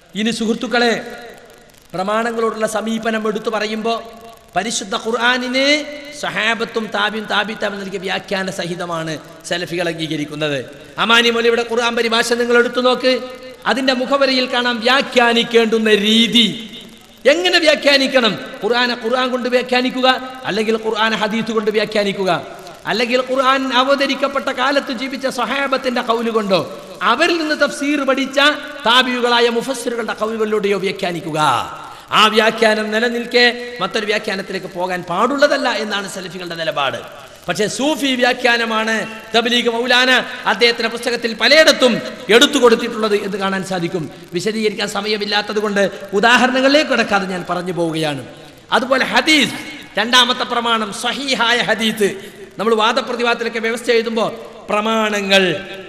ഇനി സുഹൃത്തുക്കളെ പ്രമാണങ്ങളോടുള്ള സമീപനം എടുത്തു പറയുമ്പോൾ പരിശുദ്ധ ഖുർആാനിന് സഹാബത്തും താബിയും താബിത്താബ് നൽകിയ വ്യാഖ്യാന സഹിതമാണ് സലഫികൾ അംഗീകരിക്കുന്നത് അമാനി മൊലിയുടെ ഖുർആൻ പരിഭാഷ നിങ്ങൾ എടുത്തു നോക്ക് അതിന്റെ മുഖവരയിൽ കാണാം വ്യാഖ്യാനിക്കേണ്ടുന്ന രീതി എങ്ങനെ വ്യാഖ്യാനിക്കണം ഖുർആനെ ഖുർആൻ കൊണ്ട് വ്യാഖ്യാനിക്കുക അല്ലെങ്കിൽ ഖുർആൻ ഹദീത്ത് കൊണ്ട് വ്യാഖ്യാനിക്കുക അല്ലെങ്കിൽ ഖുർആൻ അവതരിക്കപ്പെട്ട കാലത്ത് ജീവിച്ച സഹാബത്തിന്റെ കൗല് കൊണ്ടോ അവരിൽ നിന്ന് തഫ്സീർ പഠിച്ച താബിയുകളായ മുഫസ്സിറുകളുടെ കൗലുകളിലൂടെയോ വ്യാഖ്യാനിക്കുക ആ വ്യാഖ്യാനം നിലനിൽക്കെ മറ്റൊരു വ്യാഖ്യാനത്തിലേക്ക് പോകാൻ പാടുള്ളതല്ല എന്നാണ് സലഫികളുടെ നിലപാട് പക്ഷേ സൂഫി വ്യാഖ്യാനമാണ് തബ്ലീഗ് മൗലാന അദ്ദേഹത്തിന്റെ പുസ്തകത്തിൽ പലയിടത്തും എടുത്തു കൊടുത്തിട്ടുള്ളത് എന്ന് കാണാൻ സാധിക്കും വിശദീകരിക്കാൻ സമയമില്ലാത്തത് കൊണ്ട് ഉദാഹരണങ്ങളിലേക്ക് കിടക്കാതെ ഞാൻ പറഞ്ഞു പോവുകയാണ് അതുപോലെ ഹദീസ് രണ്ടാമത്തെ പ്രമാണം സഹീഹായ ഹദീത്ത് നമ്മൾ വാദപ്രതിവാദത്തിലൊക്കെ വ്യവസ്ഥ എഴുതുമ്പോൾ പ്രമാണങ്ങൾ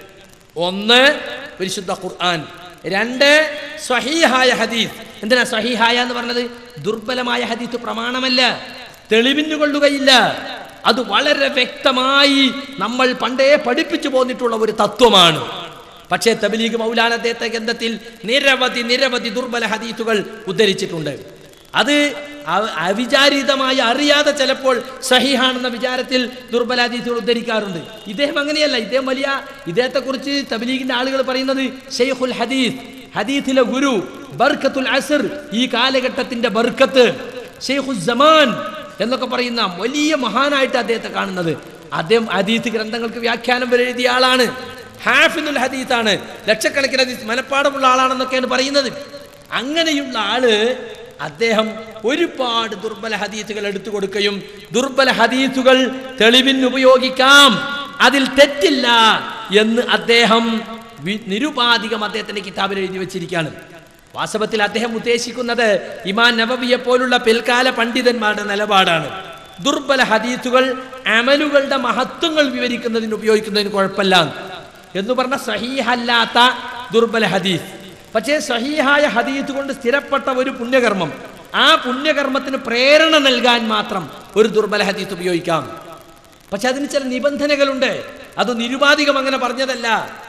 ഒന്ന് പരിശുദ്ധ ഖുർആൻ രണ്ട് സ്വഹീഹായ ഹദീസ് എന്തിനാ സ്വഹീഹായ എന്ന് പറഞ്ഞത് ദുർബലമായ ഹദീസ് പ്രമാണമല്ല തെളിവിന് കൊള്ളുകയില്ല അത് വളരെ വ്യക്തമായി നമ്മൾ പണ്ടേ പഠിപ്പിച്ചു പോന്നിട്ടുള്ള ഒരു തത്വമാണ് പക്ഷേ തബലീഗ് മൗലാന അദ്ദേഹത്തെ ഗ്രന്ഥത്തിൽ നിരവധി നിരവധി ദുർബല ഹദീസുകൾ ഉദ്ധരിച്ചിട്ടുണ്ട് അത് അ- അവിചാരിതമായി അറിയാതെ ചിലപ്പോൾ സഹിഹാണെന്ന വിചാരത്തിൽ ദുർബല ഹദീസുകൾ ഉദ്ധരിക്കാറുണ്ട് ഇദ്ദേഹം അങ്ങനെയല്ല ഇദ്ദേഹം വലിയ ഇദ്ദേഹത്തെക്കുറിച്ച് തബലീഗിന്റെ ആളുകൾ പറയുന്നത് ഷെയ്ഖുൽ ഹദീസ് ഹദീസിലെ ഗുരു ബർക്കത്തുൽ അസർ ഈ കാലഘട്ടത്തിന്റെ ബർക്കത്ത് ഷെയ്ഖുൽ ജമാൻ എന്നൊക്കെ പറയുന്ന വലിയ മഹാനായിട്ട് അദ്ദേഹത്തെ കാണുന്നത് അദ്ദേഹം ഹദീസ് ഗ്രന്ഥങ്ങൾക്ക് വ്യാഖ്യാനം വരെ എഴുതിയ ആളാണ് ഹാഫിദുൽ ഹദീസാണ് ലക്ഷക്കണക്കിന് ഹദീസ് മനപ്പാടമുള്ള ആളാണെന്നൊക്കെയാണ് പറയുന്നത് അങ്ങനെയുള്ള ആള് അദ്ദേഹം ഒരുപാട് ദുർബല ഹദീസുകൾ എടുത്തു കൊടുക്കുകയും ദുർബല ഹദീസുകൾ തെളിവിന് ഉപയോഗിക്കാം അതിൽ തെറ്റില്ല എന്ന് അദ്ദേഹം വി- നിരുപാധികം അദ്ദേഹത്തിന്റെ കിതാബിൽ എഴുതി വെച്ചിരിക്കുകയാണ് വാസ്തവത്തിൽ അദ്ദേഹം ഉദ്ദേശിക്കുന്നത് ഇമാൻ നബവിയെ പോലുള്ള പിൽക്കാല പണ്ഡിതന്മാരുടെ നിലപാടാണ് ദുർബല ഹദീസുകൾ അമലുകളുടെ മഹത്വങ്ങൾ വിവരിക്കുന്നതിന് ഉപയോഗിക്കുന്നതിന് കുഴപ്പമില്ല എന്ന് പറഞ്ഞ സഹീഹല്ലാത്ത ദുർബല ഹദീസ് പക്ഷേ സഹീഹായ ഹദീസ് കൊണ്ട് സ്ഥിരപ്പെട്ട ഒരു പുണ്യകർമ്മം ആ പുണ്യകർമ്മത്തിന് പ്രേരണ നൽകാൻ മാത്രം ഒരു ദുർബല ഹദീസ് ഉപയോഗിക്കാം പക്ഷെ അതിന് ചില നിബന്ധനകളുണ്ട് അത് നിരുപാധികം അങ്ങനെ പറഞ്ഞതല്ല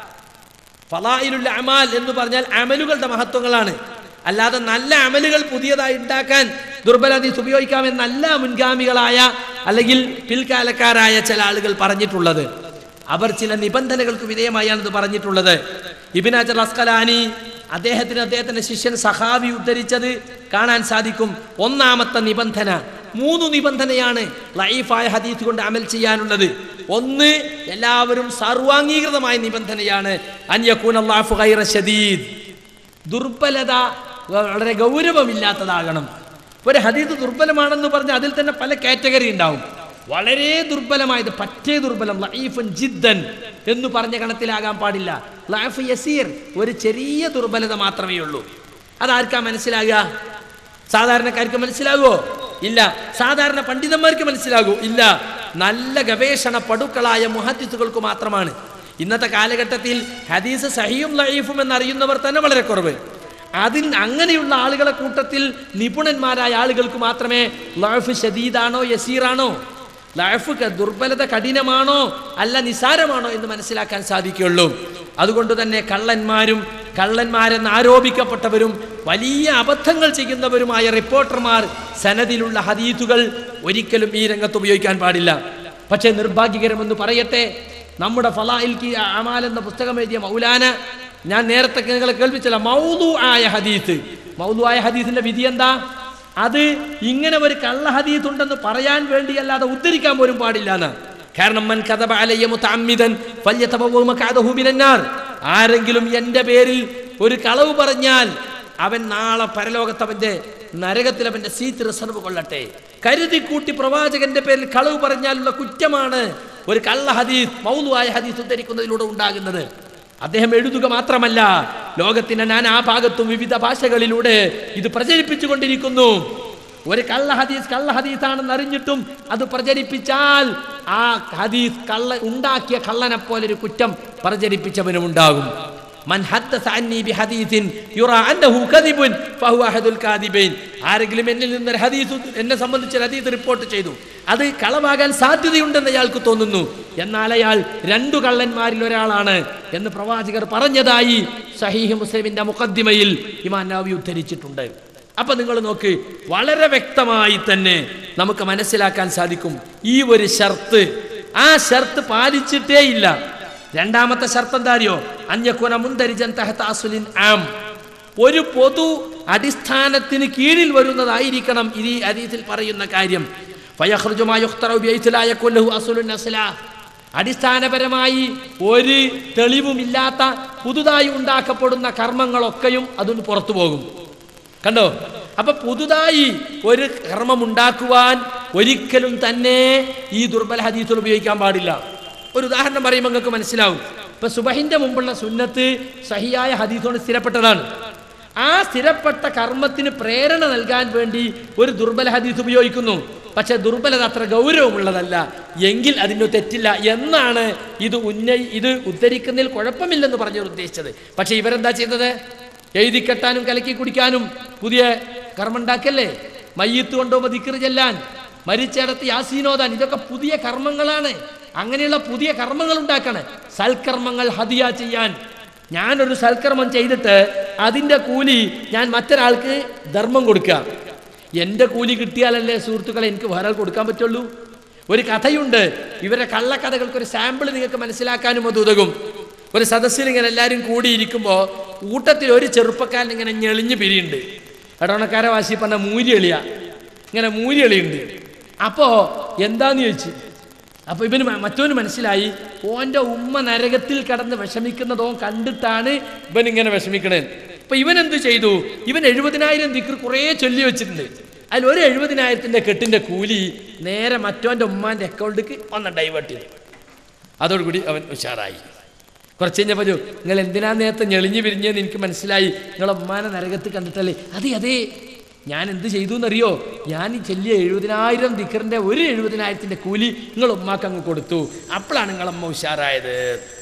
ഫലായിലുള്ള അമാൽ എന്ന് പറഞ്ഞാൽ അമലുകളുടെ മഹത്വങ്ങളാണ് അല്ലാതെ നല്ല അമലുകൾ പുതിയതായി ഉണ്ടാക്കാൻ ദുർബല ഹദീസ് ഉപയോഗിക്കാമെന്നല്ല മുൻഗാമികളായ അല്ലെങ്കിൽ പിൽക്കാലക്കാരായ ചില ആളുകൾ പറഞ്ഞിട്ടുള്ളത് അവർ ചില നിബന്ധനകൾക്ക് വിധേയമായാണ് ഇത് പറഞ്ഞിട്ടുള്ളത് ഇബിൻ അജർ അസ്കലാനി അദ്ദേഹത്തിന് അദ്ദേഹത്തിന്റെ ശിഷ്യൻ സഹാബി ഉദ്ധരിച്ചത് കാണാൻ സാധിക്കും ഒന്നാമത്തെ നിബന്ധന മൂന്ന് നിബന്ധനയാണ് ലൈഫായ ഹദീസ് കൊണ്ട് അമൽ ചെയ്യാനുള്ളത് ഒന്ന് എല്ലാവരും സർവാംഗീകൃതമായ നിബന്ധനയാണ് അന്യക്കൂൻ അള്ളാഹു ഖൈറ ഷദീദ് ദുർബലത വളരെ ഗൗരവമില്ലാത്തതാകണം ഒരു ഹദീസ് ദുർബലമാണെന്ന് പറഞ്ഞാൽ അതിൽ തന്നെ പല കാറ്റഗറി ഉണ്ടാവും വളരെ ദുർബലമായത് പറ്റേ ദുർബലം ലൈഫൻ ജിദ്ദൻ എന്ന് പറഞ്ഞ ഗണത്തിലാകാൻ പാടില്ല ലൈഫ് യസീർ ഒരു ചെറിയ ദുർബലത മാത്രമേ ഉള്ളൂ അതാർക്കാ മനസ്സിലാകുക സാധാരണക്കാർക്ക് മനസ്സിലാകുമോ ഇല്ല സാധാരണ പണ്ഡിതന്മാർക്ക് മനസ്സിലാകൂ ഇല്ല നല്ല ഗവേഷണ പടുക്കളായ മുഹദ്ദിസുകൾക്ക് മാത്രമാണ് ഇന്നത്തെ കാലഘട്ടത്തിൽ ഹദീസ് സഹിയും ലൈഫും എന്നറിയുന്നവർ തന്നെ വളരെ കുറവ് അതിൽ അങ്ങനെയുള്ള ആളുകളെ കൂട്ടത്തിൽ നിപുണന്മാരായ ആളുകൾക്ക് മാത്രമേ ലൈഫ് ഷദീദാണോ യസീറാണോ ലൈഫ് ക- ദുർബലത കഠിനമാണോ അല്ല നിസാരമാണോ എന്ന് മനസ്സിലാക്കാൻ സാധിക്കുള്ളൂ അതുകൊണ്ട് തന്നെ കള്ളന്മാരും കള്ളന്മാരെന്ന് ആരോപിക്കപ്പെട്ടവരും വലിയ അബദ്ധങ്ങൾ ചെയ്യുന്നവരുമായ റിപ്പോർട്ടർമാർ സനദിലുള്ള ഹദീത്തുകൾ ഒരിക്കലും ഈ രംഗത്ത് ഉപയോഗിക്കാൻ പാടില്ല പക്ഷേ നിർഭാഗ്യകരമെന്ന് പറയട്ടെ നമ്മുടെ ഫലായിൽ കി അമാൽ എന്ന പുസ്തകം എഴുതിയ മൗലാന ഞാൻ നേരത്തെ നിങ്ങളെ കേൾപ്പിച്ചല്ല മൗലു ആയ ഹദീസ് മൗലു ആയ ഹദീസിന്റെ വിധി എന്താ അത് ഇങ്ങനെ ഒരു കള്ള ഹദീസ് ഉണ്ടെന്ന് പറയാൻ വേണ്ടിയല്ലാതെ ഉദ്ധരിക്കാൻ പോലും പാടില്ല എന്ന് കാരണം മൻ കഥബ അലയ്യ മുതഅമ്മിദൻ ഫല്യതബവ്വ മഖഅദഹു മിനന്നാർ ആരെങ്കിലും എൻ്റെ പേരിൽ ഒരു കളവ് പറഞ്ഞാൽ അവൻ നാളെ പരലോകത്ത് അവന്റെ നരകത്തിൽ അവന്റെ സീറ്റ് റിസർവ് കൊള്ളട്ടെ കരുതിക്കൂട്ടി പ്രവാചകന്റെ പേരിൽ കളവ് പറഞ്ഞാലുള്ള കുറ്റമാണ് ഒരു കള്ള ഹദീസ് മൗലുവായ ഹദീസ് ഉദ്ധരിക്കുന്നതിലൂടെ ഉണ്ടാകുന്നത് അദ്ദേഹം എഴുതുക മാത്രമല്ല ലോകത്തിന്റെ നാനാ ഭാഗത്തും വിവിധ ഭാഷകളിലൂടെ ഇത് പ്രചരിപ്പിച്ചുകൊണ്ടിരിക്കുന്നു ഒരു കള്ള ഹദീസ് കള്ള ഹദീസാണെന്ന് അറിഞ്ഞിട്ടും അത് പ്രചരിപ്പിച്ചാൽ ആ ഹദീസ് കള്ള ഉണ്ടാക്കിയ കള്ളനെ പോലെ ഒരു കുറ്റം പ്രചരിപ്പിച്ചവനും ഉണ്ടാകും മൻ ഹദ്ദസ അന്നി ബിഹദീസിൻ യുറാ അന്നഹു കദിബുൻ ഫഹുവ അഹദുൽ കാദിബൈൻ ആരെങ്കിലും എന്നിൽ നിന്ന് ഒരു ഹദീസ് എന്നെ സംബന്ധിച്ച് ഒരു ഹദീസ് റിപ്പോർട്ട് ചെയ്തു അത് കളവാകാൻ സാധ്യതയുണ്ടെന്ന് അയാൾക്ക് തോന്നുന്നു എന്നാൽ അയാൾ രണ്ടു കള്ളന്മാരിൽ ഒരാളാണ് എന്ന് പ്രവാചകർ പറഞ്ഞതായി സഹീഹ് മുസ്ലിമിന്റെ മുഖദ്ദിമയിൽ ഇമാൻ നവവി ഉദ്ധരിച്ചിട്ടുണ്ട് അപ്പൊ നിങ്ങൾ നോക്ക് വളരെ വ്യക്തമായി തന്നെ നമുക്ക് മനസ്സിലാക്കാൻ സാധിക്കും ഈ ഒരു ഷർത്ത് ആ ഷർത്ത് പാലിച്ചിട്ടേ ഇല്ല രണ്ടാമത്തെ ഷർത്ത് എന്താ അറിയോ അഞ്ഞക്കുന മുന്തരിജൻ തഹത്ത അസുലിൻ ആം ഒരു പൊതു അടിസ്ഥാനത്തിന് കീഴിൽ വരുന്നതായിരിക്കണം ഈ അതീതിൽ പറയുന്ന കാര്യം ഫയഖ്റുജു മാ യുഖ്തറു ബിഐതി ലാ യകുൻ ലഹു അസ്ലുൻ അസ്ലാ. അടിസ്ഥാനപരമായി ഒരു തെളിവുമില്ലാത്ത പുതുതായി ഉണ്ടാക്കപ്പെടുന്ന കർമ്മങ്ങളൊക്കെയും അതുകൊണ്ട് പുറത്തു പോകും കണ്ടോ അപ്പൊ പുതുതായി ഒരു കർമ്മം ഉണ്ടാക്കുവാൻ ഒരിക്കലും തന്നെ ഈ ദുർബല ഹദീസുകൾ ഉപയോഗിക്കാൻ പാടില്ല ഒരു ഉദാഹരണം പറയുമ്പോൾ നിങ്ങൾക്ക് മനസ്സിലാവും ഇപ്പൊ സുബഹിന്റെ മുമ്പുള്ള സുന്നത്ത് സഹിയായ ഹദീസോട് സ്ഥിരപ്പെട്ടതാണ് ആ സ്ഥിരപ്പെട്ട കർമ്മത്തിന് പ്രേരണ നൽകാൻ വേണ്ടി ഒരു ദുർബല ഹദീസ് ഉപയോഗിക്കുന്നു പക്ഷെ ദുർബലത അത്ര ഗൗരവമുള്ളതല്ല എങ്കിൽ അതിന് തെറ്റില്ല എന്നാണ് ഇത് ഉന്നയി ഇത് ഉദ്ധരിക്കുന്നതിൽ കുഴപ്പമില്ലെന്ന് പറഞ്ഞവർ ഉദ്ദേശിച്ചത് പക്ഷെ ഇവരെന്താ ചെയ്തത് എഴുതി കെട്ടാനും കലക്കി കുടിക്കാനും പുതിയ കർമ്മണ്ടാക്കല്ലേ മയ്യത്ത് കൊണ്ടുപോകുമ്പോൾ ദിക്കറ് ചെല്ലാൻ മരിച്ചിടത്ത് യാസീനോദാൻ ഇതൊക്കെ പുതിയ കർമ്മങ്ങളാണ് അങ്ങനെയുള്ള പുതിയ കർമ്മങ്ങൾ ഉണ്ടാക്കണേ സൽക്കർമ്മങ്ങൾ ഹദിയ ചെയ്യാൻ ഞാനൊരു സൽക്കർമ്മം ചെയ്തിട്ട് അതിൻ്റെ കൂലി ഞാൻ മറ്റൊരാൾക്ക് ധർമ്മം കൊടുക്കുക എൻ്റെ കൂലി കിട്ടിയാലല്ലേ സുഹൃത്തുക്കളെ എനിക്ക് വേറെ കൊടുക്കാൻ പറ്റുള്ളൂ ഒരു കഥയുണ്ട് ഇവരെ കള്ളക്കഥകൾക്ക് ഒരു സാമ്പിൾ നിങ്ങൾക്ക് മനസ്സിലാക്കാനും അത് ഉതകും ഒരു സദസ്സിൽ ഇങ്ങനെ എല്ലാവരും കൂടിയിരിക്കുമ്പോൾ കൂട്ടത്തിൽ ഒരു ചെറുപ്പക്കാരൻ ഇങ്ങനെ ഞെളിഞ്ഞ് പിരിയുണ്ട് എടവണക്കാരെ വാശി പറഞ്ഞ മൂരിയെളിയ ഇങ്ങനെ മൂരിയെളിയുണ്ട് അപ്പോൾ എന്താന്ന് ചോദിച്ചു അപ്പൊ ഇവന് മ- മറ്റവന് മനസ്സിലായി ഓന്റെ ഉമ്മ നരകത്തിൽ കടന്ന് വിഷമിക്കുന്നതോ കണ്ടിട്ടാണ് ഇവൻ ഇങ്ങനെ വിഷമിക്കണേ അപ്പൊ ഇവൻ എന്ത് ചെയ്തു ഇവൻ എഴുപതിനായിരം ദിക്കർ കുറേ ചൊല്ലി വെച്ചിട്ടുണ്ട് അതിൽ ഒരു എഴുപതിനായിരത്തിന്റെ കെട്ടിന്റെ കൂലി നേരെ മറ്റോന്റെ ഉമ്മാന്റെ അക്കൗണ്ടിലേക്ക് ഒന്ന് ഡൈവേർട്ട് ചെയ്തു അതോടുകൂടി അവൻ ഉഷാറായി കുറച്ച് കഴിഞ്ഞപ്പോൾ പറഞ്ഞു നിങ്ങൾ എന്തിനാ നേരത്തെ ഞെളിഞ്ഞു പിരിഞ്ഞെന്ന് എനിക്ക് മനസ്സിലായി നിങ്ങളെ ഉമ്മാനെ നരകത്ത് കണ്ടിട്ടല്ലേ അതെ അതെ ഞാൻ എന്ത് ചെയ്തു എന്നറിയോ ഞാൻ ഈ ചെല്ലിയ എഴുപതിനായിരം ദിക്കറിൻ്റെ ഒരു എഴുപതിനായിരത്തിൻ്റെ കൂലി നിങ്ങൾ ഉമ്മാക്ക് അങ്ങ് കൊടുത്തു അപ്പോഴാണ് നിങ്ങളമ്മ ഉഷാറായത്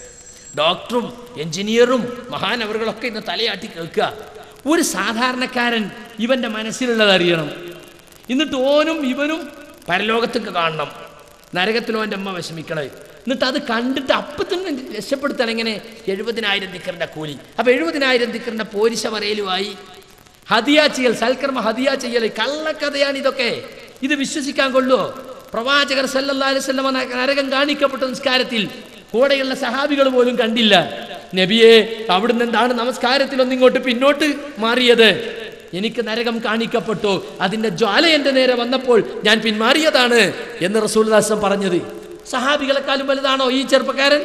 ഡോക്ടറും എഞ്ചിനീയറും മഹാനവറുകളൊക്കെ ഇന്ന് തലയാട്ടി കേൾക്കുക ഒരു സാധാരണക്കാരൻ ഇവൻ്റെ മനസ്സിലുള്ളത് അറിയണം എന്നിട്ട് ഓനും ഇവനും പരലോകത്തേക്ക് കാണണം നരകത്തിലോ എൻ്റെ അമ്മ വിഷമിക്കണേ എന്നിട്ട് അത് കണ്ടിട്ട് അപ്പം തന്നെ രക്ഷപ്പെടുത്തണം എങ്ങനെ എഴുപതിനായിരം ദിക്കറിൻ്റെ കൂലി അപ്പം എഴുപതിനായിരം ദിക്കറിൻ്റെ പോരിശ പറയലുമായി ഹദിയ ചെയ്യൽ സൽക്കർമ്മ ഹദിയ ചെയ്യൽ കള്ളക്കഥയാണ് ഇതൊക്കെ ഇത് വിശ്വസിക്കാൻ കൊള്ളുമോ പ്രവാചകർ സല്ലല്ലാഹു അലൈഹി വസല്ലമ ന- നരകം കാണിക്കപ്പെട്ട നിസ്കാരത്തിൽ കൂടെയുള്ള സഹാബികൾ പോലും കണ്ടില്ല നബിയെ അവിടുന്ന് എന്താണ് നമസ്കാരത്തിൽ ഒന്നിങ്ങോട്ട് പിന്നോട്ട് മാറിയത് എനിക്ക് നരകം കാണിക്കപ്പെട്ടു അതിന്റെ ജ്വാല എന്റെ നേരെ വന്നപ്പോൾ ഞാൻ പിന്മാറിയതാണ് എന്ന് റസൂൽദാസം പറഞ്ഞത് സഹാബികളെക്കാളും വലുതാണോ ഈ ചെറുപ്പക്കാരൻ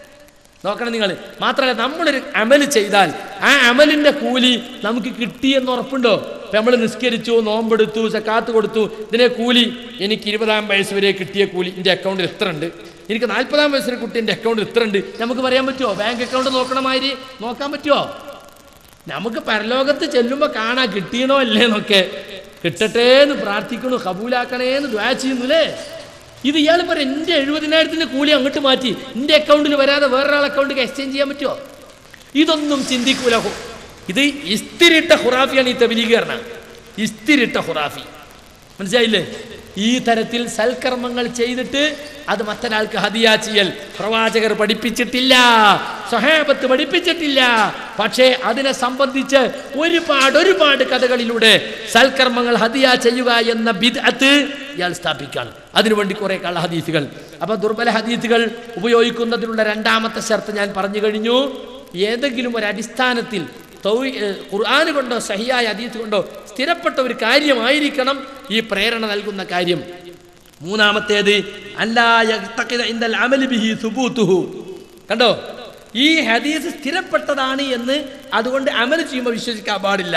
നോക്കണം നിങ്ങൾ മാത്രമല്ല നമ്മളൊരു അമല് ചെയ്താൽ ആ അമലിന്റെ കൂലി നമുക്ക് കിട്ടിയെന്ന് ഉറപ്പുണ്ടോ ഇപ്പം നമ്മൾ നിസ്കരിച്ചു നോമ്പെടുത്തു സക്കാത്ത് കൊടുത്തു ഇതിനെ കൂലി എനിക്ക് ഇരുപതാം വയസ്സ് വരെ കിട്ടിയ കൂലി എൻ്റെ അക്കൗണ്ടിൽ എത്ര ഉണ്ട് എനിക്ക് നാൽപ്പതാം വയസ്സിന് കുട്ടി എൻ്റെ അക്കൗണ്ടിൽ എത്ര ഉണ്ട് നമുക്ക് പറയാൻ പറ്റുമോ ബാങ്ക് അക്കൗണ്ട് നോക്കണമാതിരി നോക്കാൻ പറ്റുമോ നമുക്ക് പരലോകത്ത് ചെല്ലുമ്പോൾ കാണാൻ കിട്ടിയണോ അല്ലേ എന്നൊക്കെ കിട്ടട്ടെ എന്ന് പ്രാർത്ഥിക്കണു കബൂലാക്കണേ എന്ന് ദ്വാ ചെയ്യുന്നു അല്ലേ ഇത് ഇയാൾ പറയും എൻ്റെ എഴുപതിനായിരത്തിൻ്റെ കൂലി അങ്ങോട്ട് മാറ്റി എൻ്റെ അക്കൗണ്ടിൽ വരാതെ വേറൊരാൾ അക്കൗണ്ടിൽ എക്സ്ചേഞ്ച് ചെയ്യാൻ പറ്റുമോ ഇതൊന്നും ചിന്തിക്കൂല ഹു- ഇത് ഇസ്തിരിട്ട ഹുറാഫിയാണ് ഈ തബലീകരണം ഇസ്തിരിട്ട ഹുറാഫി മനസ്സിലായില്ലേ ഈ തരത്തിൽ സൽക്കർമ്മങ്ങൾ ചെയ്തിട്ട് അത് മറ്റൊരാൾക്ക് ഹദിയ ചെയ്യൽ പ്രവാചകർ പഠിപ്പിച്ചിട്ടില്ല സഹാബത്ത് പഠിപ്പിച്ചിട്ടില്ല പക്ഷേ അതിനെ സംബന്ധിച്ച് ഒരുപാട് ഒരുപാട് കഥകളിലൂടെ സൽക്കർമ്മങ്ങൾ ഹദിയ ചെയ്യുക എന്ന ബിദ്അത്ത് ഇയാൾ സ്ഥാപിക്കാൻ അതിനുവേണ്ടി കുറെ കള്ള ഹദീസുകൾ അപ്പൊ ദുർബല ഹദീസുകൾ ഉപയോഗിക്കുന്നതിനുള്ള രണ്ടാമത്തെ ഷർത്ത് ഞാൻ പറഞ്ഞു കഴിഞ്ഞു ഏതെങ്കിലും ഒരു അടിസ്ഥാനത്തിൽ തൗഹീ- ഏ, ഖുർആന് കൊണ്ടോ സഹിയായ ഹദീസ് കൊണ്ടോ സ്ഥിരപ്പെട്ട ഒരു കാര്യമായിരിക്കണം ഈ പ്രേരണ നൽകുന്ന കാര്യം മൂന്നാമത്തേത് അല്ലാ യഖ്തഖിദ ഇൻദൽ അമലി ബിഹി സുബൂതുഹു കണ്ടോ ഈ ഹദീസ് സ്ഥിരപ്പെട്ടതാണ് എന്ന് അതുകൊണ്ട് അമൽ ചെയ്യുമ്പോൾ വിശ്വസിക്കാൻ പാടില്ല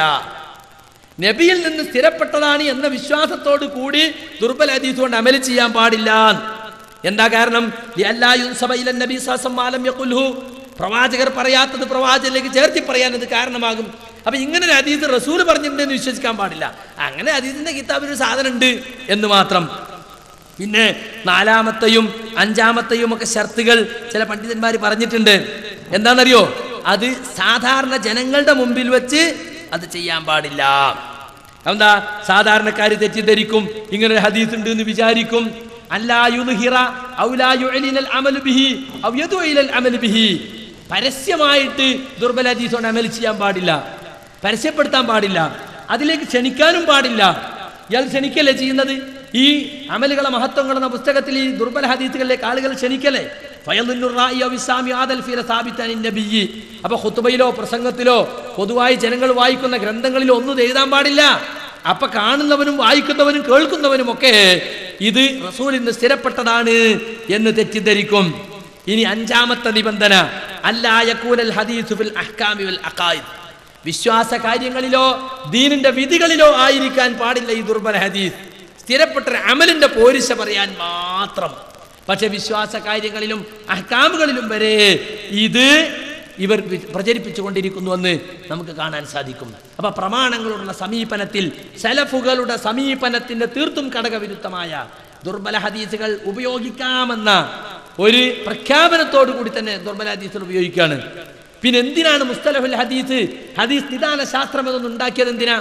നബിയിൽ നിന്ന് സ്ഥിരപ്പെട്ടതാണ് എന്ന വിശ്വാസത്തോട് കൂടി ദുർബല ഹദീസ് കൊണ്ട് അമൽ ചെയ്യാൻ പാടില്ല എന്താ കാരണം ലിഅല്ലാ യുൻസബ ഇലൻ നബി സല്ലല്ലാഹു അലൈഹി വസല്ലം യഖുൽഹു പ്രവാചകർ പറയാത്തത് പ്രവാചകനിലേക്ക് ചേർത്തി പറയാൻ അത് കാരണമാകും അപ്പൊ ഇങ്ങനെ ഒരു ഹദീസ് റസൂൽ പറഞ്ഞിട്ടുണ്ടെന്ന് വിശ്വസിക്കാൻ പാടില്ല അങ്ങനെ ഹദീസിന്റെ കിതാബിൽ ഒരു സാധനം ഉണ്ട് എന്ന് മാത്രം പിന്നെ നാലാമത്തെയും അഞ്ചാമത്തെയും ഒക്കെ ഷർത്തുകൾ ചില പണ്ഡിതന്മാർ പറഞ്ഞിട്ടുണ്ട് എന്താണെന്നറിയോ അത് സാധാരണ ജനങ്ങളുടെ മുമ്പിൽ വെച്ച് അത് ചെയ്യാൻ പാടില്ല എന്താ സാധാരണക്കാർ തെറ്റിദ്ധരിക്കും ഇങ്ങനെ ഒരു ഹദീസ് ഉണ്ട് എന്ന് വിചാരിക്കും അല്ലാ യുദ്ഹിറ ഔ ലാ യുഅ്ലിനൽ അമലു ബിഹി ഔ യദ്ഉ ഇലൽ അമലു ബിഹി പരസ്യമായിട്ട് ദുർബല ഹദീസോട് അമൽ ചെയ്യാൻ പാടില്ല പരസ്യപ്പെടുത്താൻ പാടില്ല അതിലേക്ക് ക്ഷണിക്കാനും പാടില്ല ഇയാൾ ക്ഷണിക്കല്ലേ ചെയ്യുന്നത് ഈ അമലുകളെ മഹത്വങ്ങൾ എന്ന പുസ്തകത്തിൽ ഈ ദുർബല ഹദീസുകളിലേക്ക് ആളുകൾ ക്ഷണിക്കല്ലേ ഫയലുന്നുർ റാഇ ഔ ഇസ്സാമി ആദൽ ഫീ സാബിത്താൻ നബിയ്യി അപ്പൊ ഖുത്ബയിലോ പ്രസംഗത്തിലോ പൊതുവായി ജനങ്ങൾ വായിക്കുന്ന ഗ്രന്ഥങ്ങളിലോ ഒന്നും എഴുതാൻ പാടില്ല അപ്പൊ കാണുന്നവനും വായിക്കുന്നവനും കേൾക്കുന്നവനും ഒക്കെ ഇത് റസൂലിന് സ്ഥിരപ്പെട്ടതാണ് എന്ന് തെറ്റിദ്ധരിക്കും ഇനി അഞ്ചാമത്തെ നിബന്ധന അല്ലായക്കൂനൽ ഹദീസു ഫിൽ അഹ്കാമി വൽ അഖായിദ് വിശ്വാസ കാര്യങ്ങളിലോ ദീനിന്റെ വിധികളിലോ ആയിരിക്കാൻ പാടില്ല ഈ ദുർബല ഹദീസ് സ്ഥിരപ്പെട്ട ഒരു അമലിന്റെ പോരിശ പറയാൻ മാത്രം പക്ഷെ വിശ്വാസ കാര്യങ്ങളിലും അഹ്കാമുകളിലും വരെ ഇത് ഇവർ വി- പ്രചരിപ്പിച്ചുകൊണ്ടിരിക്കുന്നുവെന്ന് നമുക്ക് കാണാൻ സാധിക്കും അപ്പൊ പ്രമാണങ്ങളോടുള്ള സമീപനത്തിൽ സലഫുകളുടെ സമീപനത്തിന്റെ തീർത്തും ഘടകവിരുദ്ധമായ ദുർബല ഹദീസുകൾ ഉപയോഗിക്കാമെന്ന ഒരു പ്രഖ്യാപനത്തോടു കൂടി തന്നെ ദുർബല ഹദീസുകൾ ഉപയോഗിക്കുകയാണ് പിന്നെ എന്തിനാണ് മുസ്തലഹുൽ ഹദീസ് ഹദീസ് നിദാന ശാസ്ത്രം എന്നൊന്നും ഉണ്ടാക്കിയത് എന്തിനാ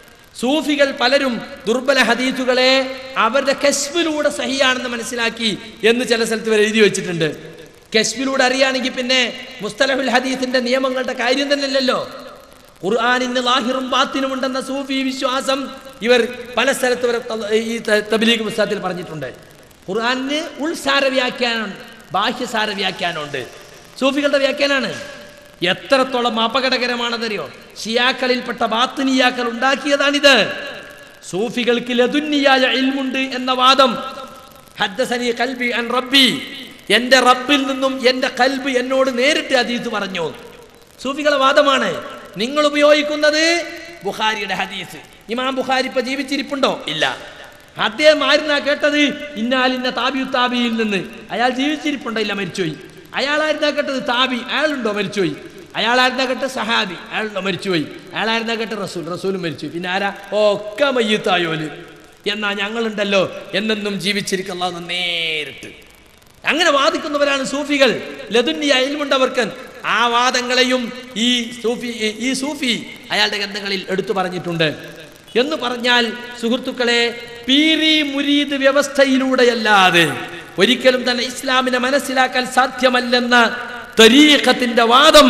സൂഫികൾ പലരും ദുർബല ഹദീസുകളെ അവരുടെ കശ്മിലൂടെ സഹിയാണെന്ന് മനസ്സിലാക്കി എന്ന് ചില സ്ഥലത്ത് വരെ എഴുതി വെച്ചിട്ടുണ്ട് കശ്മിലൂടെ അറിയുകയാണെങ്കിൽ പിന്നെ മുസ്തലഹുൽ ഹദീസിന്റെ നിയമങ്ങളുടെ കാര്യം തന്നെയല്ലല്ലോ ഖുർആാനിന് ലാഹിറും ബാത്തിനും ഉണ്ടെന്ന സൂഫി വിശ്വാസം ഇവർ പല സ്ഥലത്ത് വരെ ത- ഈ ത- തബ്ലീഗ് പുസ്തകത്തിൽ പറഞ്ഞിട്ടുണ്ട് ഖുർആാനിന് ഉൾസാര വ്യാഖ്യാനമുണ്ട് ബാഹ്യസാര വ്യാഖ്യാനമുണ്ട് സൂഫികളുടെ വ്യാഖ്യാനാണ് എത്രത്തോളം അപകടകരമാണെന്നറിയോ ഷിയാക്കളിൽപ്പെട്ട ബാത്തുനിയാക്കൾ ഉണ്ടാക്കിയതാണിത് സൂഫികൾക്ക് ലതുന്നിയായ ഇൽമുണ്ട് എന്ന വാദം ഹദ്ദസനി കൽബി അൻ റബ്ബി എന്റെ റബ്ബിൽ നിന്നും എന്റെ കൽബ് എന്നോട് നേരിട്ട് അതീത് പറഞ്ഞു സൂഫികളെ വാദമാണ് നിങ്ങൾ ഉപയോഗിക്കുന്നത് ബുഖാരിയുടെ ഹദീസ് ഇമാം ബുഖാരി ഇപ്പൊ ജീവിച്ചിരിപ്പുണ്ടോ ഇല്ല അദ്ദേഹം ആയിരുന്നാ കേട്ടത് ഇന്നാലിന്ന താബിയു താബിയിൽ നിന്ന് അയാൾ ജീവിച്ചിരിപ്പുണ്ടോ ഇല്ല മരിച്ചുപോയി അയാളായിരുന്നാ കേട്ടത് താബി അയാളുണ്ടോ മരിച്ചുപോയി അയാളായിരുന്നാ കേട്ട സഹാബി അയാളുണ്ടോ മരിച്ചുപോയി അയാളായിരുന്നാ കേട്ട റസൂൽ റസൂലും മരിച്ചു പിന്നെ ആരാ ഒക്കെ മയ്യത്തായോല് എന്നാ ഞങ്ങളുണ്ടല്ലോ എന്നെന്നും ജീവിച്ചിരിക്കുന്ന നേരിട്ട് അങ്ങനെ വാദിക്കുന്നവരാണ് സൂഫികൾ ലതുന്യ അയൽമുണ്ടവർക്ക് ആ വാദങ്ങളെയും ഈ സൂഫി ഈ സൂഫി അയാളുടെ ഗ്രന്ഥങ്ങളിൽ എടുത്തു പറഞ്ഞിട്ടുണ്ട് എന്ന് പറഞ്ഞാൽ സുഹൃത്തുക്കളെ പീറി മുരീദ് വ്യവസ്ഥയിലൂടെയല്ലാതെ ഒരിക്കലും തന്നെ ഇസ്ലാമിനെ മനസ്സിലാക്കാൻ സാധ്യമല്ലെന്ന തരീഖത്തിന്റെ വാദം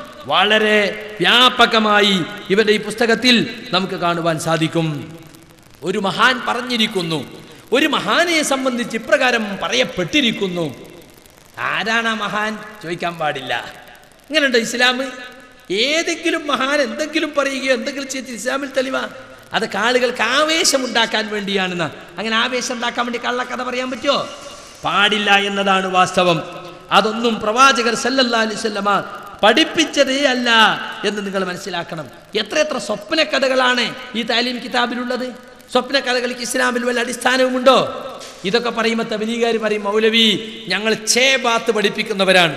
വളരെ വ്യാപകമായി ഇവരുടെ ഈ പുസ്തകത്തിൽ നമുക്ക് കാണുവാൻ സാധിക്കും ഒരു മഹാൻ പറഞ്ഞിരിക്കുന്നു ഒരു മഹാനെ സംബന്ധിച്ച് ഇപ്രകാരം പറയപ്പെട്ടിരിക്കുന്നു ആരാണ് ആ മഹാൻ ചോദിക്കാൻ പാടില്ല ഇങ്ങനെയുണ്ടോ ഇസ്ലാം ഏതെങ്കിലും മഹാൻ എന്തെങ്കിലും പറയുകയോ എന്തെങ്കിലും ചെയ്ത് ഇസ്ലാമിൽ തെളിവാ അതൊക്കെ ആളുകൾക്ക് ആവേശം ഉണ്ടാക്കാൻ വേണ്ടിയാണെന്ന് അങ്ങനെ ആവേശം ഉണ്ടാക്കാൻ വേണ്ടി കള്ളക്കഥ പറയാൻ പറ്റുമോ പാടില്ല എന്നതാണ് വാസ്തവം അതൊന്നും പ്രവാചകർ സല്ലല്ലാഹു അലൈഹി വസല്ലമ പഠിപ്പിച്ചതേ അല്ല എന്ന് നിങ്ങൾ മനസ്സിലാക്കണം എത്രയെത്ര സ്വപ്ന കഥകളാണ് ഈ താലീം കിതാബിലുള്ളത് സ്വപ്ന കഥകൾക്ക് ഇസ്ലാമിൽ വല്ല അടിസ്ഥാനവുമുണ്ടോ ഇതൊക്കെ പറയുമ്പോൾ തബലീഗുകാർ പറയും മൗലവി ഞങ്ങൾ ഛേ ബാത്ത് പഠിപ്പിക്കുന്നവരാണ്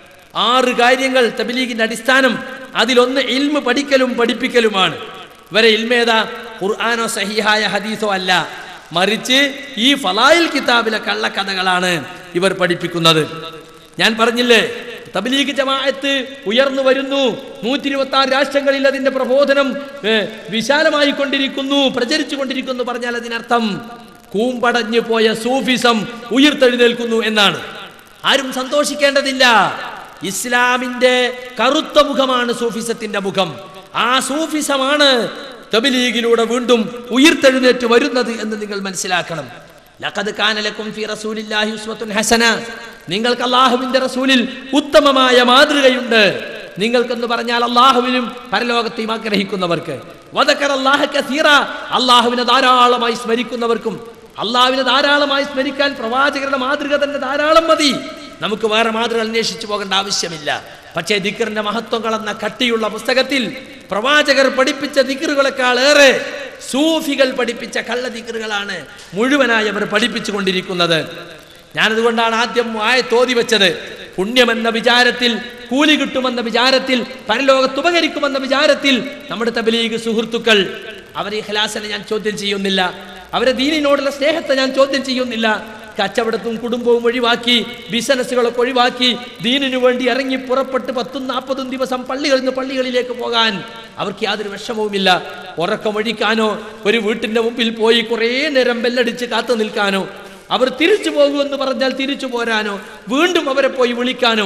ആറ് കാര്യങ്ങൾ തബലീഗിന്റെ അടിസ്ഥാനം അതിലൊന്ന് ഇൽമ് പഠിക്കലും പഠിപ്പിക്കലുമാണ് ഇവരെ ഇൽമേതാ ഖുർആാനോ സഹിഹായ ഹദീസോ അല്ല മറിച്ച് ഈ ഫലായിൽ കിതാബിലെ കള്ളക്കഥകളാണ് ഇവർ പഠിപ്പിക്കുന്നത് ഞാൻ പറഞ്ഞില്ലേ തബ്ലീഗ് ജമാഅത്ത് ഉയർന്നു വരുന്നു നൂറ്റി ഇരുപത്തി ആറ് രാഷ്ട്രങ്ങളിൽ അതിന്റെ പ്രബോധനം ഏ, വിശാലമായി കൊണ്ടിരിക്കുന്നു പ്രചരിച്ചു കൊണ്ടിരിക്കുന്നു പറഞ്ഞാൽ അതിനർത്ഥം കൂമ്പടഞ്ഞു പോയ സൂഫിസം ഉയർത്തെഴുന്നേൽക്കുന്നു എന്നാണ് ആരും സന്തോഷിക്കേണ്ടതില്ല ഇസ്ലാമിന്റെ കറുത്ത മുഖമാണ് സൂഫിസത്തിന്റെ മുഖം ആ സൂഫിസമാണ് തബിലീഗിലൂടെ വീണ്ടും ഉയർത്തെഴുന്നേറ്റ് വരുന്നത് എന്ന് നിങ്ങൾ മനസ്സിലാക്കണം ലഖദ് കാന ലക്കും ഫീ റസൂലില്ലാഹി ഉസ്വത്തുൻ ഹസന നിങ്ങൾക്ക് അള്ളാഹുവിന്റെ റസൂലിൽ ഉത്തമമായ മാതൃകയുണ്ട് നിങ്ങൾക്കെന്ന് പറഞ്ഞാൽ അള്ളാഹുവിനും പരലോകത്തെയും ആഗ്രഹിക്കുന്നവർക്ക് വദക്കർ അല്ലാഹ കസീറ അള്ളാഹുവിനെ ധാരാളമായി സ്മരിക്കുന്നവർക്കും അള്ളാഹുവിനെ ധാരാളമായി സ്മരിക്കാൻ പ്രവാചകരുടെ മാതൃക തന്നെ ധാരാളം മതി നമുക്ക് വേറെ മാതൃക അന്വേഷിച്ചു പോകേണ്ട ആവശ്യമില്ല പക്ഷേ ദിക്കറിന്റെ മഹത്വങ്ങൾ എന്ന കട്ടിയുള്ള പുസ്തകത്തിൽ പ്രവാചകർ പഠിപ്പിച്ച ദിക്കറുകളെക്കാൾ ഏറെ സൂഫികൾ പഠിപ്പിച്ച കള്ള ദിക്കറുകളാണ് മുഴുവനായി അവർ പഠിപ്പിച്ചു കൊണ്ടിരിക്കുന്നത് ഞാനതുകൊണ്ടാണ് ആദ്യം ആയ തോതി വെച്ചത് പുണ്യമെന്ന വിചാരത്തിൽ കൂലി കിട്ടുമെന്ന വിചാരത്തിൽ പരലോകത്ത് ഉപകരിക്കുമെന്ന വിചാരത്തിൽ നമ്മുടെ തബലീഗ് സുഹൃത്തുക്കൾ അവരെ ഖലാസിനെ ഞാൻ ചോദ്യം ചെയ്യുന്നില്ല അവരെ ദീനിനോടുള്ള സ്നേഹത്തെ ഞാൻ ചോദ്യം ചെയ്യുന്നില്ല കച്ചവടത്തും കുടുംബവും ഒഴിവാക്കി ബിസിനസ്സുകളൊക്കെ ഒഴിവാക്കി ദീനിനു വേണ്ടി ഇറങ്ങി പുറപ്പെട്ട് പത്തും നാൽപ്പതും ദിവസം പള്ളികളിൽ നിന്ന് പള്ളികളിലേക്ക് പോകാൻ അവർക്ക് യാതൊരു വിഷമവുമില്ല ഉറക്കമൊഴിക്കാനോ ഒരു വീട്ടിന്റെ മുമ്പിൽ പോയി കുറേ നേരം ബെല്ലടിച്ച് കാത്തു നിൽക്കാനോ അവർ തിരിച്ചു പോകുമെന്ന് പറഞ്ഞാൽ തിരിച്ചു പോരാനോ വീണ്ടും അവരെ പോയി വിളിക്കാനോ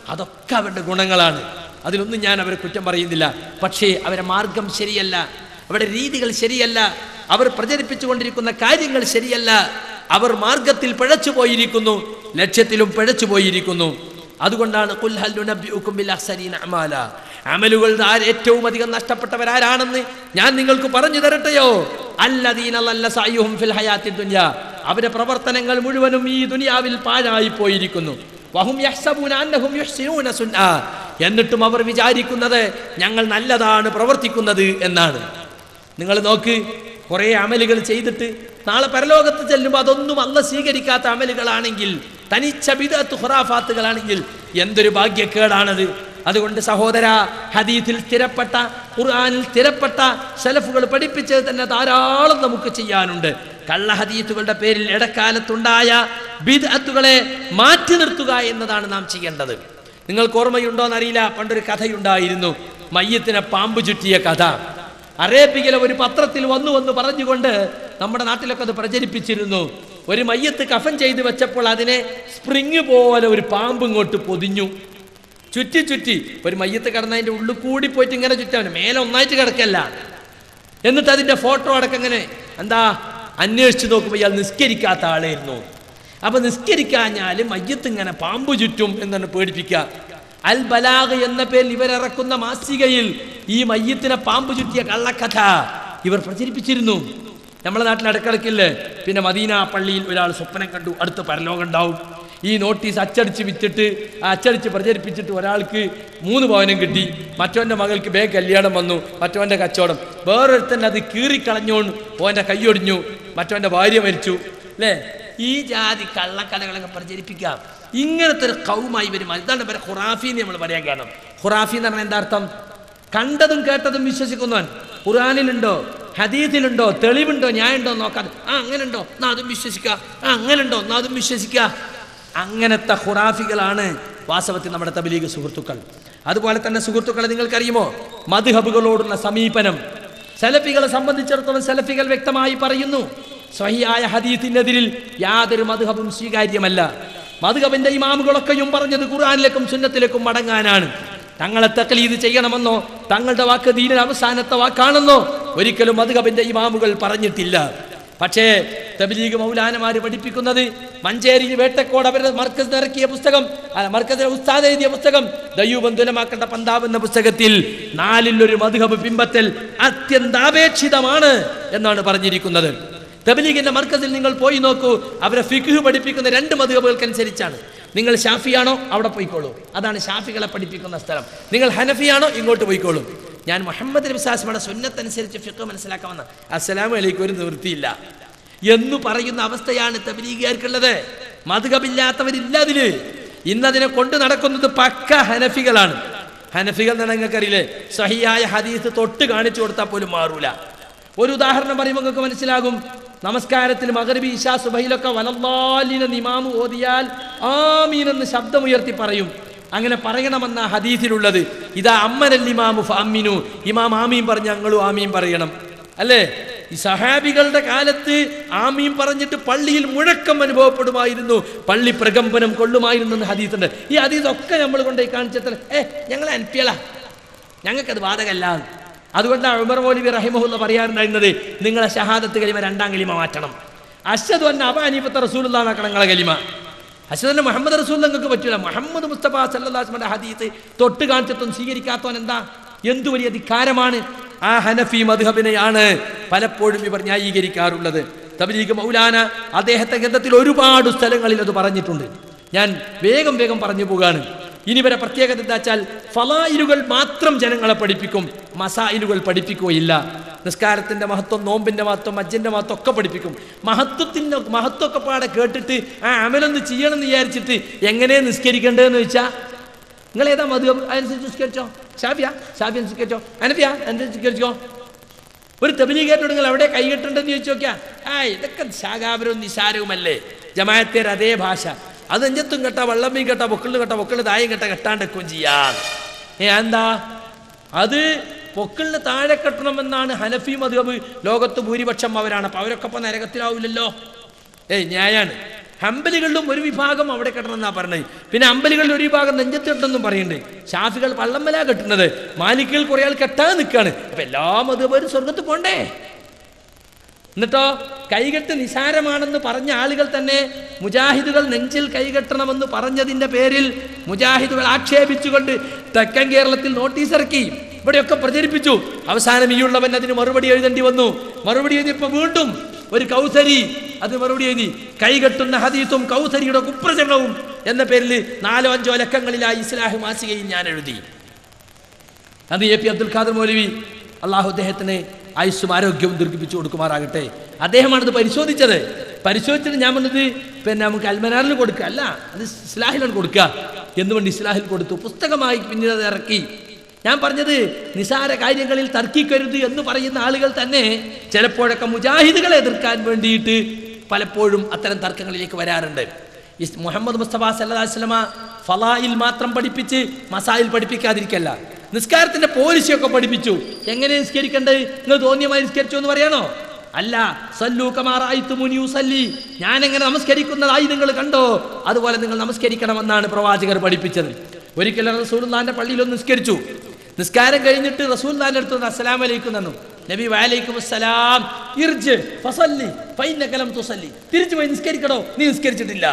അതൊക്കെ അവരുടെ ഗുണങ്ങളാണ് അതിലൊന്നും ഞാൻ അവരെ കുറ്റം പറയുന്നില്ല പക്ഷേ അവരെ മാർഗം ശരിയല്ല അവരുടെ രീതികൾ ശരിയല്ല അവർ പ്രചരിപ്പിച്ചുകൊണ്ടിരിക്കുന്ന കാര്യങ്ങൾ ശരിയല്ല അവർ മാർഗത്തിൽ പിഴച്ചു പോയിരിക്കുന്നു ലക്ഷ്യത്തിലും പിഴച്ചു പോയിരിക്കുന്നു അതുകൊണ്ടാണ് ഖുൽ ഹൽ നുനബ്ബിഉകും ബിൽ അഖ്സരീന അമാല അമലുകൾ ആര് ഏറ്റവും അധികം നഷ്ടപ്പെട്ടവരാരാണെന്ന് ഞാൻ നിങ്ങൾക്ക് പറഞ്ഞു തരട്ടെയോ അല്ലദീന ലല്ല സഅയുഹും ഫിൽ ഹയാത്തി ദുനിയ അവരുടെ പ്രവർത്തനങ്ങൾ മുഴുവനും ഈ ദുനിയാവിൽ പാഴായി പോയിരിക്കുന്നു വഹും യഹ്സബൂന അന്നഹും യുഹ്സിനൂന സുന്നാ എന്നിട്ടും അവർ വിചാരിക്കുന്നത് ഞങ്ങൾ നല്ലതാണ് പ്രവർത്തിക്കുന്നത് എന്നാണ് നിങ്ങൾ നോക്ക് കുറേ അമലുകൾ ചെയ്തിട്ട് നാളെ പരലോകത്ത് ചെല്ലുമ്പോൾ അതൊന്നും അല്ല സ്വീകരിക്കാത്ത അമലുകളാണെങ്കിൽ തനിച്ച ബിദഅത്ത് ഖുറാഫാത്തുകളാണെങ്കിൽ എന്തൊരു ഭാഗ്യക്കേടാണത് അതുകൊണ്ട് സഹോദര ഹദീത്തിൽ സ്ഥിരപ്പെട്ട ഖുർആനിൽ സ്ഥിരപ്പെട്ട സലഫുകൾ പഠിപ്പിച്ചത് തന്നെ ധാരാളം നമുക്ക് ചെയ്യാനുണ്ട് കള്ള ഹദീത്തുകളുടെ പേരിൽ ഇടക്കാലത്തുണ്ടായ ബിദ്അത്തുകളെ മാറ്റി നിർത്തുക എന്നതാണ് നാം ചെയ്യേണ്ടത് നിങ്ങൾക്ക് ഓർമ്മയുണ്ടോ എന്നറിയില്ല പണ്ടൊരു കഥയുണ്ടായിരുന്നു മയ്യത്തിനെ പാമ്പ് ചുറ്റിയ കഥ അറേബ്യയിലെ ഒരു പത്രത്തിൽ വന്നു വന്ന് പറഞ്ഞുകൊണ്ട് നമ്മുടെ നാട്ടിലൊക്കെ അത് പ്രചരിപ്പിച്ചിരുന്നു ഒരു മയ്യത്ത് കഫൻ ചെയ്ത് വെച്ചപ്പോൾ അതിനെ സ്പ്രിങ് പോലെ ഒരു പാമ്പ് ഇങ്ങോട്ട് പൊതിഞ്ഞു ചുറ്റി ചുറ്റി ഒരു മയ്യത്ത് കിടന്നതിൻ്റെ ഉള്ളിൽ കൂടി പോയിട്ട് ഇങ്ങനെ ചുറ്റാൻ മേലെ ഒന്നായിട്ട് കിടക്കല്ല എന്നിട്ട് അതിൻ്റെ ഫോട്ടോ അടക്കം ഇങ്ങനെ എന്താ അന്വേഷിച്ച് നോക്കുമ്പോൾ ഇയാൾ നിസ്കരിക്കാത്ത ആളായിരുന്നു അപ്പൊ നിസ്കരിക്കാഞ്ഞാൽ മയ്യത്ത് ഇങ്ങനെ പാമ്പ് ചുറ്റും എന്നാണ് പേടിപ്പിക്കുക അൽ ബലാഗ് എന്ന പേരിൽ ഇവരിറക്കുന്ന മാസികയിൽ ഈ മയ്യത്തിനെ പാമ്പ് ചുറ്റിയ കള്ളക്കഥ ഇവർ പ്രചരിപ്പിച്ചിരുന്നു നമ്മളെ നാട്ടിൽ ഇടക്കിടക്കില്ലേ പിന്നെ മദീന പള്ളിയിൽ ഒരാൾ സ്വപ്നം കണ്ടു അടുത്ത പരലോകം ഉണ്ടാവും ഈ നോട്ടീസ് അച്ചടിച്ച് വിറ്റിട്ട് ആ അച്ചടിച്ച് പ്രചരിപ്പിച്ചിട്ട് ഒരാൾക്ക് മൂന്ന് പവനം കിട്ടി മറ്റവൻ്റെ മകൾക്ക് ബേ കല്യാണം വന്നു മറ്റവൻ്റെ കച്ചവടം വേറൊരുത്തൻ്റെ അത് കീറിക്കളഞ്ഞോണ്ട് ഓൻ്റെ കൈയൊടിഞ്ഞു മറ്റവൻ്റെ ഭാര്യ മരിച്ചു അല്ലേ ഈ ജാതി കള്ളക്കഥകളൊക്കെ പ്രചരിപ്പിക്കാം ഇങ്ങനത്തെ ഒരു കൗമായി വരും ഇതാണ് ഇവരെ ഖുറാഫി എന്ന് നമ്മൾ പറയാൻ കാരണം ഖുറാഫി എന്ന് പറഞ്ഞാൽ എന്താ അർത്ഥം കണ്ടതും കേട്ടതും വിശ്വസിക്കുന്നവൻ ഖുറാനിലുണ്ടോ ഹദീസിലുണ്ടോ തെളിവുണ്ടോ ന്യായമുണ്ടോ നോക്കാതെ ആ അങ്ങനെ ഉണ്ടോ എന്നാ അതും വിശ്വസിക്കുക ആ അങ്ങനെ ഉണ്ടോ എന്നാ അതും വിശ്വസിക്കുക അങ്ങനത്തെ ഖുറാഫികളാണ് വാസ്തവത്തിൽ നമ്മുടെ തബലീഗ് സുഹൃത്തുക്കൾ അതുപോലെ തന്നെ സുഹൃത്തുക്കളെ നിങ്ങൾക്കറിയുമോ മധുഹബുകളോടുള്ള സമീപനം സലഫികളെ സംബന്ധിച്ചിടത്തോളം സലഫികൾ വ്യക്തമായി പറയുന്നു സ്വഹിയായ ഹദീത്തിനെതിരിൽ യാതൊരു മധുഹബും സ്വീകാര്യമല്ല മധുഹബിന്റെ ഇമാമുകളൊക്കെയും പറഞ്ഞത് ഖുർആനിലേക്കും സുന്നത്തിലേക്കും മടങ്ങാനാണ് തങ്ങളെ തക്ലീത് ചെയ്യണമെന്നോ തങ്ങളുടെ വാക്ക് ദീനിന്റെ അവസാനത്തെ വാക്കാണെന്നോ ഒരിക്കലും മധുഹബിന്റെ ഇമാമുകൾ പറഞ്ഞിട്ടില്ല പക്ഷേ തബ്ലീഗ് മൗലാനമാര് പഠിപ്പിക്കുന്നത് മഞ്ചേരി വേട്ടക്കോട് അവരുടെ മർക്കസ് ഇറക്കിയ പുസ്തകം അല്ല, മർക്കസിലെ ഉസ്താദ് എഴുതിയ പുസ്തകം ദയ്യൂബന്ധുലമാക്കേണ്ട പന്താവ് എന്ന പുസ്തകത്തിൽ നാലിൽ ഒരു മധുഹബ് പിമ്പത്തൽ അത്യന്താപേക്ഷിതമാണ് എന്നാണ് പറഞ്ഞിരിക്കുന്നത് തബ്ലീഗിന്റെ മർക്കസിൽ നിങ്ങൾ പോയി നോക്കൂ അവരെ ഫിഖ് പഠിപ്പിക്കുന്ന രണ്ട് മധുഹബുകൾക്കനുസരിച്ചാണ് നിങ്ങൾ ഷാഫിയാണോ അവിടെ പോയിക്കോളൂ അതാണ് ഷാഫികളെ പഠിപ്പിക്കുന്ന സ്ഥലം നിങ്ങൾ ഹനഫിയാണോ ഇങ്ങോട്ട് പോയിക്കോളൂ ഞാൻ മുഹമ്മദ് നബി സാസ്മയുടെ സുന്നത്തനുസരിച്ച് ഫിഖ് മനസ്സിലാക്കാമെന്ന് അസ്സലാമു അലൈക്കും ഒരു നിവൃത്തിയില്ല എന്ന് പറയുന്ന അവസ്ഥയാണ് തബ്ലീഗുകാർക്കുള്ളത് മധുകമില്ലാത്തവരില്ല അതില് ഇന്നതിനെ കൊണ്ട് നടക്കുന്നത് പക്ക ഹനഫികളാണ് ഹനഫികൾ എന്ന് നിങ്ങൾക്കറിയില്ലേ സഹിയായ ഹദീസ് തൊട്ട് കാണിച്ചു കൊടുത്താൽ പോലും മാറൂല ഒരു ഉദാഹരണം പറയുമ്പോൾ നിങ്ങൾക്ക് മനസ്സിലാകും നമസ്കാരത്തിൽ മകരബി ഇഷാ സുബൈലൊക്കെ വലല്ലാലിന നിമാമ് ഓതിയാൽ ആമീൻ എന്ന് ശബ്ദമുയർത്തി പറയും അങ്ങനെ പറയണമെന്ന ഹദീസിലുള്ളത് ഇതാ അമ്മനൽ ഇമാമു അമ്മിനു ഇമാം ആമീൻ പറഞ്ഞ് ഞങ്ങളും ആമീൻ പറയണം അല്ലേ ഈ സഹാബികളുടെ കാലത്ത് ആമീൻ പറഞ്ഞിട്ട് പള്ളിയിൽ മുഴക്കം അനുഭവപ്പെടുമായിരുന്നു പള്ളി പ്രകമ്പനം കൊള്ളുമായിരുന്നു എന്ന് ഹദീസുണ്ട് ഈ ഹദീസ് ഒക്കെ നമ്മൾ കൊണ്ടുപോയി കാണിച്ചത്ര ഏ ഞങ്ങൾ അൻപിയള ഞങ്ങൾക്കത് ബാധകല്ല അതുകൊണ്ടാണ് ഉമർ മൗലവി റഹിമഹുല്ല പറയാറുണ്ടായിരുന്നത് നിങ്ങളെ ഷഹാദത്ത് കലിമ രണ്ടാം കലിമ മാറ്റണം അശ്വദ് വന്ന അബാനീപത്തെ റസൂലുള്ളാന്നാക്കണം നിങ്ങളെ കലിമ അശ്വദ് മുഹമ്മദ് റസൂൽ നിങ്ങൾക്ക് പറ്റൂല മുഹമ്മദ് മുസ്തഫ സല്ലാസ്മന്റെ ഹദീസ് തൊട്ട് കാണിച്ചിട്ടും സ്വീകരിക്കാത്തവൻ എന്താ എന്തു വലിയ ധിക്കാരമാണ് ആ ഹനഫി മധുഹബിനെയാണ് പലപ്പോഴും ഇവർ ന്യായീകരിക്കാറുള്ളത് തബലീഗ് മൗലാന അദ്ദേഹത്തെ ഗ്രന്ഥത്തിൽ ഒരുപാട് സ്ഥലങ്ങളിൽ അത് പറഞ്ഞിട്ടുണ്ട് ഞാൻ വേഗം വേഗം പറഞ്ഞു പോകാണ് ഇനി വരെ പ്രത്യേകത എന്താ വെച്ചാൽ ഫലായിലുകൾ മാത്രം ജനങ്ങളെ പഠിപ്പിക്കും മസായിലുകൾ പഠിപ്പിക്കുകയില്ല നിസ്കാരത്തിന്റെ മഹത്വം നോമ്പിന്റെ മഹത്വം മജ്ജിന്റെ മഹത്വം ഒക്കെ പഠിപ്പിക്കും മഹത്വത്തിന്റെ മഹത്വമൊക്കെ പാടെ കേട്ടിട്ട് ആ അമലൊന്ന് ചെയ്യണം എന്ന് വിചാരിച്ചിട്ട് എങ്ങനെ നിസ്കരിക്കേണ്ടതെന്ന് വെച്ചാൽ നിങ്ങൾ ഏതാ മധു അനുസരിച്ച് നിസ്കരിച്ചോ ഷാഫിയ ഷാഫി നിസ്കരിച്ചോ അനഫിയ അനുസരിച്ച് നിസ്കരിച്ചോ ഒരു തബലീഗേറ്റോട് നിങ്ങൾ എവിടെ കൈകെട്ടുണ്ടെന്ന് ചോദിച്ചു നോക്കിയാ ആ ഇതൊക്കെ ശാഖാപരവും നിസാരവുമല്ലേ ജമായത്തേർ അതേ ഭാഷ അത് നെഞ്ചത്തും കെട്ട വള്ളമ്മീ കെട്ട പൊക്കിളിൽ കെട്ട പൊക്കിളിൽ തായും കെട്ട കെട്ടാണ്ടെക്കും ചെയ്യാം ഏ എന്താ അത് പൊക്കിളിന് താഴെ കെട്ടണമെന്നാണ് ഹനഫി മധുബ് ലോകത്ത് ഭൂരിപക്ഷം അവരാണ് അപ്പൊ അവരൊക്കെ ഇപ്പൊ നരകത്തിലാവില്ലല്ലോ ഏയ് ന്യായാണ് ഹമ്പലികളിലും ഒരു വിഭാഗം അവിടെ കെട്ടണമെന്നാ പറഞ്ഞത് പിന്നെ അമ്പലികളിൽ ഒരു വിഭാഗം നെഞ്ചത്ത് കെട്ടണമെന്നും പറയുന്നുണ്ട് ഷാഫികൾ പള്ളമ്മലാ കെട്ടുന്നത് മാലിക്കുകൾ കുറെ ആൾ കെട്ടാൻ നിൽക്കാണ് അപ്പൊ എല്ലാ മതപേരും സ്വർഗത്ത് പോണ്ടേ എന്നിട്ടോ കൈകെട്ട് നിസാരമാണെന്ന് പറഞ്ഞ ആളുകൾ തന്നെ മുജാഹിദുകൾ നെഞ്ചിൽ കൈകെട്ടണമെന്ന് പറഞ്ഞതിന്റെ പേരിൽ മുജാഹിദുകൾ ആക്ഷേപിച്ചുകൊണ്ട് തെക്കൻ കേരളത്തിൽ നോട്ടീസ് ഇറക്കി ഇവിടെയൊക്കെ പ്രചരിപ്പിച്ചു അവസാനം ഈ ഉള്ളവൻ അതിന് മറുപടി എഴുതേണ്ടി വന്നു മറുപടി എഴുതിയപ്പോ വീണ്ടും ഒരു കൗസരി അത് മറുപടി എഴുതി കൈകെട്ടുന്ന ഹദീസും കൗസരിയുടെ കുപ്രചരണവും എന്ന പേരിൽ നാലോ അഞ്ചോ ലക്കങ്ങളിലായി ഇസ്ലാഹ് മാസികയിൽ ഞാൻ എഴുതി അത് എ പി അബ്ദുൽ ഖാദർ മൗലവി അള്ളാഹു അദ്ദേഹത്തിന് ആയുസ്സും ആരോഗ്യവും ദീർഘിപ്പിച്ചു കൊടുക്കുമാറാകട്ടെ അദ്ദേഹമാണിത് പരിശോധിച്ചത് പരിശോധിച്ചിട്ട് ഞാൻ പറഞ്ഞത് പിന്നെ നമുക്ക് അൽമനാറിൽ കൊടുക്കുക അല്ല അത് ഇസ്ലാഹിലാണ് കൊടുക്കുക എന്നുകൊണ്ട് ഇസ്ലാഹിൽ കൊടുത്തു പുസ്തകമായി പിന്നീട് അത് ഇറക്കി ഞാൻ പറഞ്ഞത് നിസാര കാര്യങ്ങളിൽ തർക്കിക്കരുത് എന്ന് പറയുന്ന ആളുകൾ തന്നെ ചിലപ്പോഴൊക്കെ മുജാഹിദുകളെ എതിർക്കാൻ വേണ്ടിയിട്ട് പലപ്പോഴും അത്തരം തർക്കങ്ങളിലേക്ക് വരാറുണ്ട് ഇസ് മുഹമ്മദ് മുസ്തഫ സല്ലാ വസ്ലമ ഫലായിൽ മാത്രം പഠിപ്പിച്ച് മസായിൽ പഠിപ്പിക്കാതിരിക്കല്ല നിസ്കാരത്തിന്റെ പോലിസിയൊക്കെ പഠിപ്പിച്ചു എങ്ങനെ നിസ്കരിക്കേണ്ടത് നിങ്ങൾ തോന്നിയമായി നിസ്കരിച്ചു എന്ന് പറയണോ അല്ല സല്ലു കമാറായിത്തു മുനിയു സല്ലി ഞാൻ എങ്ങനെ നമസ്കരിക്കുന്നതായി നിങ്ങൾ കണ്ടോ അതുപോലെ നിങ്ങൾ നമസ്കരിക്കണമെന്നാണ് പ്രവാചകർ പഠിപ്പിച്ചത് ഒരിക്കലും റസൂൽദാന്റെ പള്ളിയിൽ ഒന്ന് നിസ്കരിച്ചു നിസ്കാരം കഴിഞ്ഞിട്ട് റസൂൽദാന്റെ അടുത്ത് വന്ന് അസ്സലാം വലൈക്കും തന്നു നബി വലൈക്കും അസ്സലാം ഇർജ് ഫസല്ലി ഫൈനകലം തുസല്ലി തിരിച്ചു പോയി നിസ്കരിക്കണോ നീ നിസ്കരിച്ചിട്ടില്ല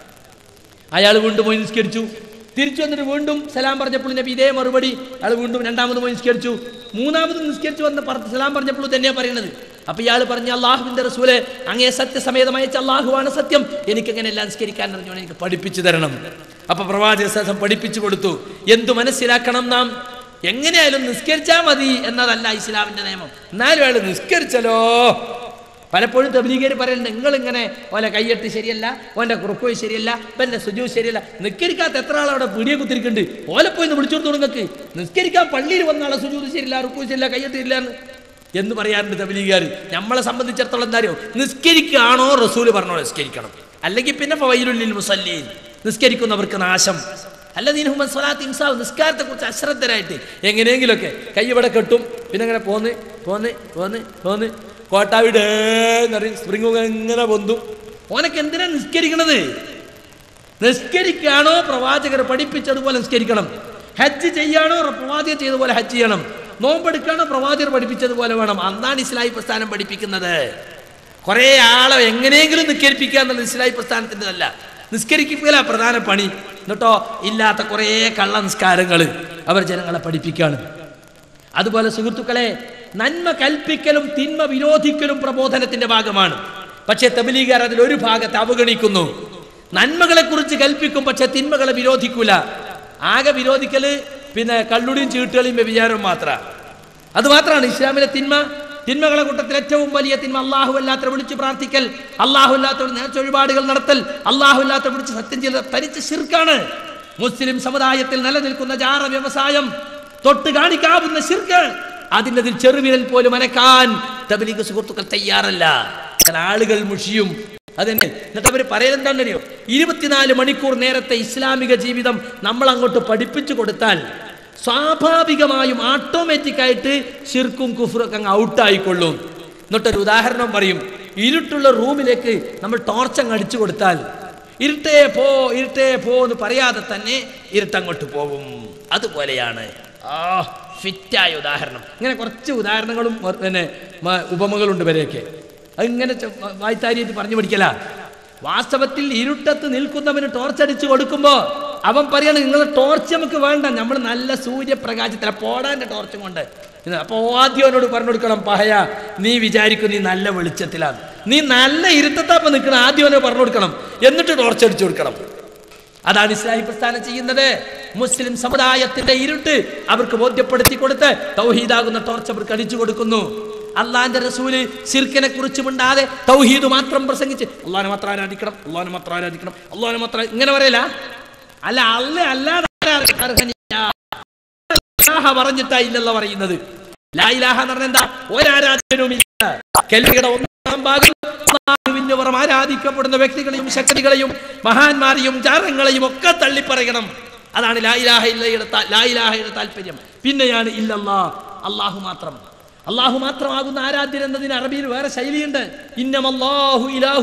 അയാൾ വീണ്ടും പോയി നിസ്കരിച്ചു തിരിച്ചു വന്നിട്ട് വീണ്ടും സലാം പറഞ്ഞപ്പോൾ നബി ഇതേ മറുപടി അയാൾ വീണ്ടും രണ്ടാമത് പോയി നിസ്കരിച്ചു മൂന്നാമത് നിസ്കരിച്ചു വന്ന് പറ- സലാം പറഞ്ഞപ്പോൾ തന്നെയാണ് പറയുന്നത് അപ്പൊ ഇയാൾ പറഞ്ഞ അള്ളാഹുവിന്റെ റസൂലെ അങ്ങേ സത്യസമേതമായ അള്ളാഹുവാണ് സത്യം എനിക്ക് എങ്ങനെ എല്ലാം നിസ്കരിക്കാൻ അറിഞ്ഞു എനിക്ക് പഠിപ്പിച്ചു തരണം അപ്പൊ പ്രവാചക സഹസം പഠിപ്പിച്ചു കൊടുത്തു എന്തു മനസ്സിലാക്കണം നാം എങ്ങനെയായാലും നിസ്കരിച്ചാൽ മതി എന്നതല്ല ഇസ്ലാമിന്റെ നിയമം എന്നാലും അയാൾ നിസ്കരിച്ചല്ലോ പലപ്പോഴും തബ്ലീഗേര് പറയുന്നുണ്ട് നിങ്ങളിങ്ങനെ ഓലെ കയ്യെട്ട് ശരിയല്ല ഓൻ്റെ കുറുക്കോയി ശരിയല്ല ഇവൻ്റെ സുജു ശരിയല്ല നിസ്കരിക്കാത്ത എത്ര ആളവിടെ പീടിയെ കുത്തിരിക്കുന്നുണ്ട് ഓലെ പോയി ഒന്ന് വിളിച്ചു കൊടുത്തു നിങ്ങൾക്ക് നിസ്കരിക്കാൻ പള്ളിയിൽ വന്ന ആളെ സുജൂത് ശരിയില്ല റുക്കു ശരിയില്ല കയ്യെട്ട് ശരിയില്ല എന്ന് എന്ന് പറയാറുണ്ട് തബ്ലീഗുകാർ നമ്മളെ സംബന്ധിച്ചിടത്തോളം എന്താ അറിയോ നിസ്കരിക്കുകയാണോ റസൂല് പറഞ്ഞോ നിസ്കരിക്കണം അല്ലെങ്കിൽ പിന്നെ വൈലുള്ളിൽ മുസല്ലീൻ നിസ്കരിക്കുന്നവർക്ക് നാശം അല്ലദീനഹുമൻ സ്വലാത്ത് ഇൻസാവ് നിസ്കാരത്തെ കുറിച്ച് അശ്രദ്ധരായിട്ട് എങ്ങനെയെങ്കിലുമൊക്കെ കൈ ഇവിടെ കെട്ടും പിന്നെ അങ്ങനെ പോന്ന് പോന്ന് പോന്ന് പോന്ന് കോട്ടാവിടെ സ്പ്രിങ് എങ്ങനെ പൊന്തും ഓനക്ക് എന്തിനാ നിസ്കരിക്കണത് നിസ്കരിക്കുകയാണോ പ്രവാചകർ പഠിപ്പിച്ചതുപോലെ നിസ്കരിക്കണം ഹജ്ജ് ചെയ്യാണോ പ്രവാചകർ ചെയ്തതുപോലെ ഹജ്ജ് ചെയ്യണം നോമ്പെടുക്കാണോ പ്രവാചകർ പഠിപ്പിച്ചതുപോലെ വേണം അന്നാണ് ഇസ്ലാഹി പ്രസ്ഥാനം പഠിപ്പിക്കുന്നത് കുറേ ആളെ എങ്ങനെയെങ്കിലും നിസ്കരിപ്പിക്കുക എന്നുള്ളത് ഇസ്ലാഹി പ്രസ്ഥാനത്തിൻ്റെതല്ല നിസ്കരിക്കുക പ്രധാന പണി എന്നിട്ടോ ഇല്ലാത്ത കുറേ കള്ള നിസ്കാരങ്ങൾ അവർ ജനങ്ങളെ പഠിപ്പിക്കുകയാണ് അതുപോലെ സുഹൃത്തുക്കളെ നന്മ കൽപ്പിക്കലും തിന്മ വിരോധിക്കലും പ്രബോധനത്തിന്റെ ഭാഗമാണ് പക്ഷേ തബലീഗാർ അതിൽ ഒരു ഭാഗത്ത് അവഗണിക്കുന്നു നന്മകളെ കുറിച്ച് കൽപ്പിക്കും പക്ഷെ തിന്മകളെ വിരോധിക്കൂല ആകെ വിരോധിക്കല് പിന്നെ കള്ളുടിയും ചീട്ടുകളിയും വ്യഭിചാരവും മാത്രമാണ് അത് മാത്രമാണ് ഇസ്ലാമിലെ തിന്മ തിന്മകളെ കൂട്ടത്തിൽ ഏറ്റവും വലിയ തിന്മ അള്ളാഹു അല്ലാത്ത വിളിച്ച് പ്രാർത്ഥിക്കൽ അള്ളാഹു അല്ലാത്ത നേർച്ച വഴിപാടുകൾ നടത്തൽ അള്ളാഹു അല്ലാത്ത വിളിച്ച് സത്യം ചെയ്ത് തരിച്ച ശിർക്കാണ് മുസ്ലിം സമുദായത്തിൽ നിലനിൽക്കുന്ന ജാറ വ്യവസായം തൊട്ട് കാണിക്കാവുന്ന ശിർക്ക് അതിൻ്റെ അതിൽ ചെറുവിരൽ പോലും അനക്കാൻ തബലീഗ് സുഹൃത്തുക്കൾ തയ്യാറല്ല കാരണം ആളുകൾ മുഷിയും അതെന്നെ എന്നിട്ട് അവർ പറയുന്നതെന്താണെന്നറിയോ ഇരുപത്തിനാല് മണിക്കൂർ നേരത്തെ ഇസ്ലാമിക ജീവിതം നമ്മൾ അങ്ങോട്ട് പഠിപ്പിച്ചു കൊടുത്താൽ സ്വാഭാവികമായും ഓട്ടോമാറ്റിക് ആയിട്ട് ഷിർക്കും കുഫറൊക്കെ അങ്ങ് ഔട്ടായിക്കൊള്ളും എന്നിട്ടൊരു ഉദാഹരണം പറയും ഇരുട്ടുള്ള റൂമിലേക്ക് നമ്മൾ ടോർച്ചങ്ങ് അടിച്ചു കൊടുത്താൽ ഇരുട്ടേ പോ ഇരുട്ടേ പോ എന്ന് പറയാതെ തന്നെ ഇരുട്ടങ്ങോട്ട് പോകും അതുപോലെയാണ് ആ ഫിറ്റായ ഉദാഹരണം ഇങ്ങനെ കുറച്ച് ഉദാഹരണങ്ങളും മ- പിന്നെ മ- ഉപമകളുണ്ട് വരെയൊക്കെ അതിങ്ങനെ ചെ- വ- വായ്ത്താരിയായിട്ട് പറഞ്ഞു പഠിക്കല വാസ്തവത്തിൽ ഇരുട്ടത്ത് നിൽക്കുന്നവന് ടോർച്ച് അടിച്ചു കൊടുക്കുമ്പോൾ അവൻ പറയാണ് നിങ്ങളെ ടോർച്ച് നമുക്ക് വേണ്ട നമ്മൾ നല്ല സൂര്യപ്രകാശത്തില പോടാൻ്റെ ടോർച്ചും കൊണ്ട് അപ്പോൾ ആദ്യം അവനോട് പറഞ്ഞു കൊടുക്കണം പഹയ നീ വിചാരിക്കും നീ നല്ല വെളിച്ചത്തിലാണ് നീ നല്ല ഇരുട്ടത്താപ്പം നിൽക്കണം ആദ്യം അവനെ പറഞ്ഞു കൊടുക്കണം എന്നിട്ട് ടോർച്ച് അടിച്ചു കൊടുക്കണം അതാണ് ഇസ്ലാഹി പ്രസ്ഥാനം ചെയ്യുന്നത് മുസ്ലിം സമുദായത്തിന്റെ ഇരുട്ട് അവർക്ക് ബോധ്യപ്പെടുത്തി കൊടുത്ത് തൗഹീദാകുന്ന ടോർച്ച് അവർക്ക് അടിച്ചു കൊടുക്കുന്നു അള്ളാന്റെ റസൂല് ശിർക്കിനെ കുറിച്ച് മിണ്ടാതെ തൗഹീദ് മാത്രം പ്രസംഗിച്ച് അള്ളാഹിനെ മാത്രം ആരാധിക്കണം അള്ളാഹിനെ മാത്രം ആരാധിക്കണം അള്ളാഹിനെ മാത്രം ഇങ്ങനെ പറയല അല്ല അല്ല അല്ലാതെ ആരാധിക്കാൻ അർഹനില്ല. ഇലാഹ പറഞ്ഞിട്ടാ ഇല്ലല്ല പറയുന്നത് ലാ ഇലാഹ എന്ന് പറഞ്ഞാൽ എന്താ ഒരാരാധനവുമില്ല കെൽവിയുടെ ഒന്നാം ഭാഗം അള്ളാഹുവിന് പുറം ആരാധിക്കപ്പെടുന്ന വ്യക്തികളെയും ശക്തികളെയും മഹാന്മാരെയും ജാറങ്ങളെയും ഒക്കെ തള്ളിപ്പറയണം അതാണ് ലാ ഇലാഹ ഇല്ലയുടെ താ- ലാ ഇലാഹയുടെ താല്പര്യം പിന്നെയാണ് ഇല്ലല്ലാ അള്ളാഹു മാത്രം അള്ളാഹു മാത്രമാകുന്ന ആരാധ്യൻ എന്നതിന് അറബിയിൽ വേറെ ശൈലിയുണ്ട് ഇന്നമല്ലാഹു ഇലാഹുൻ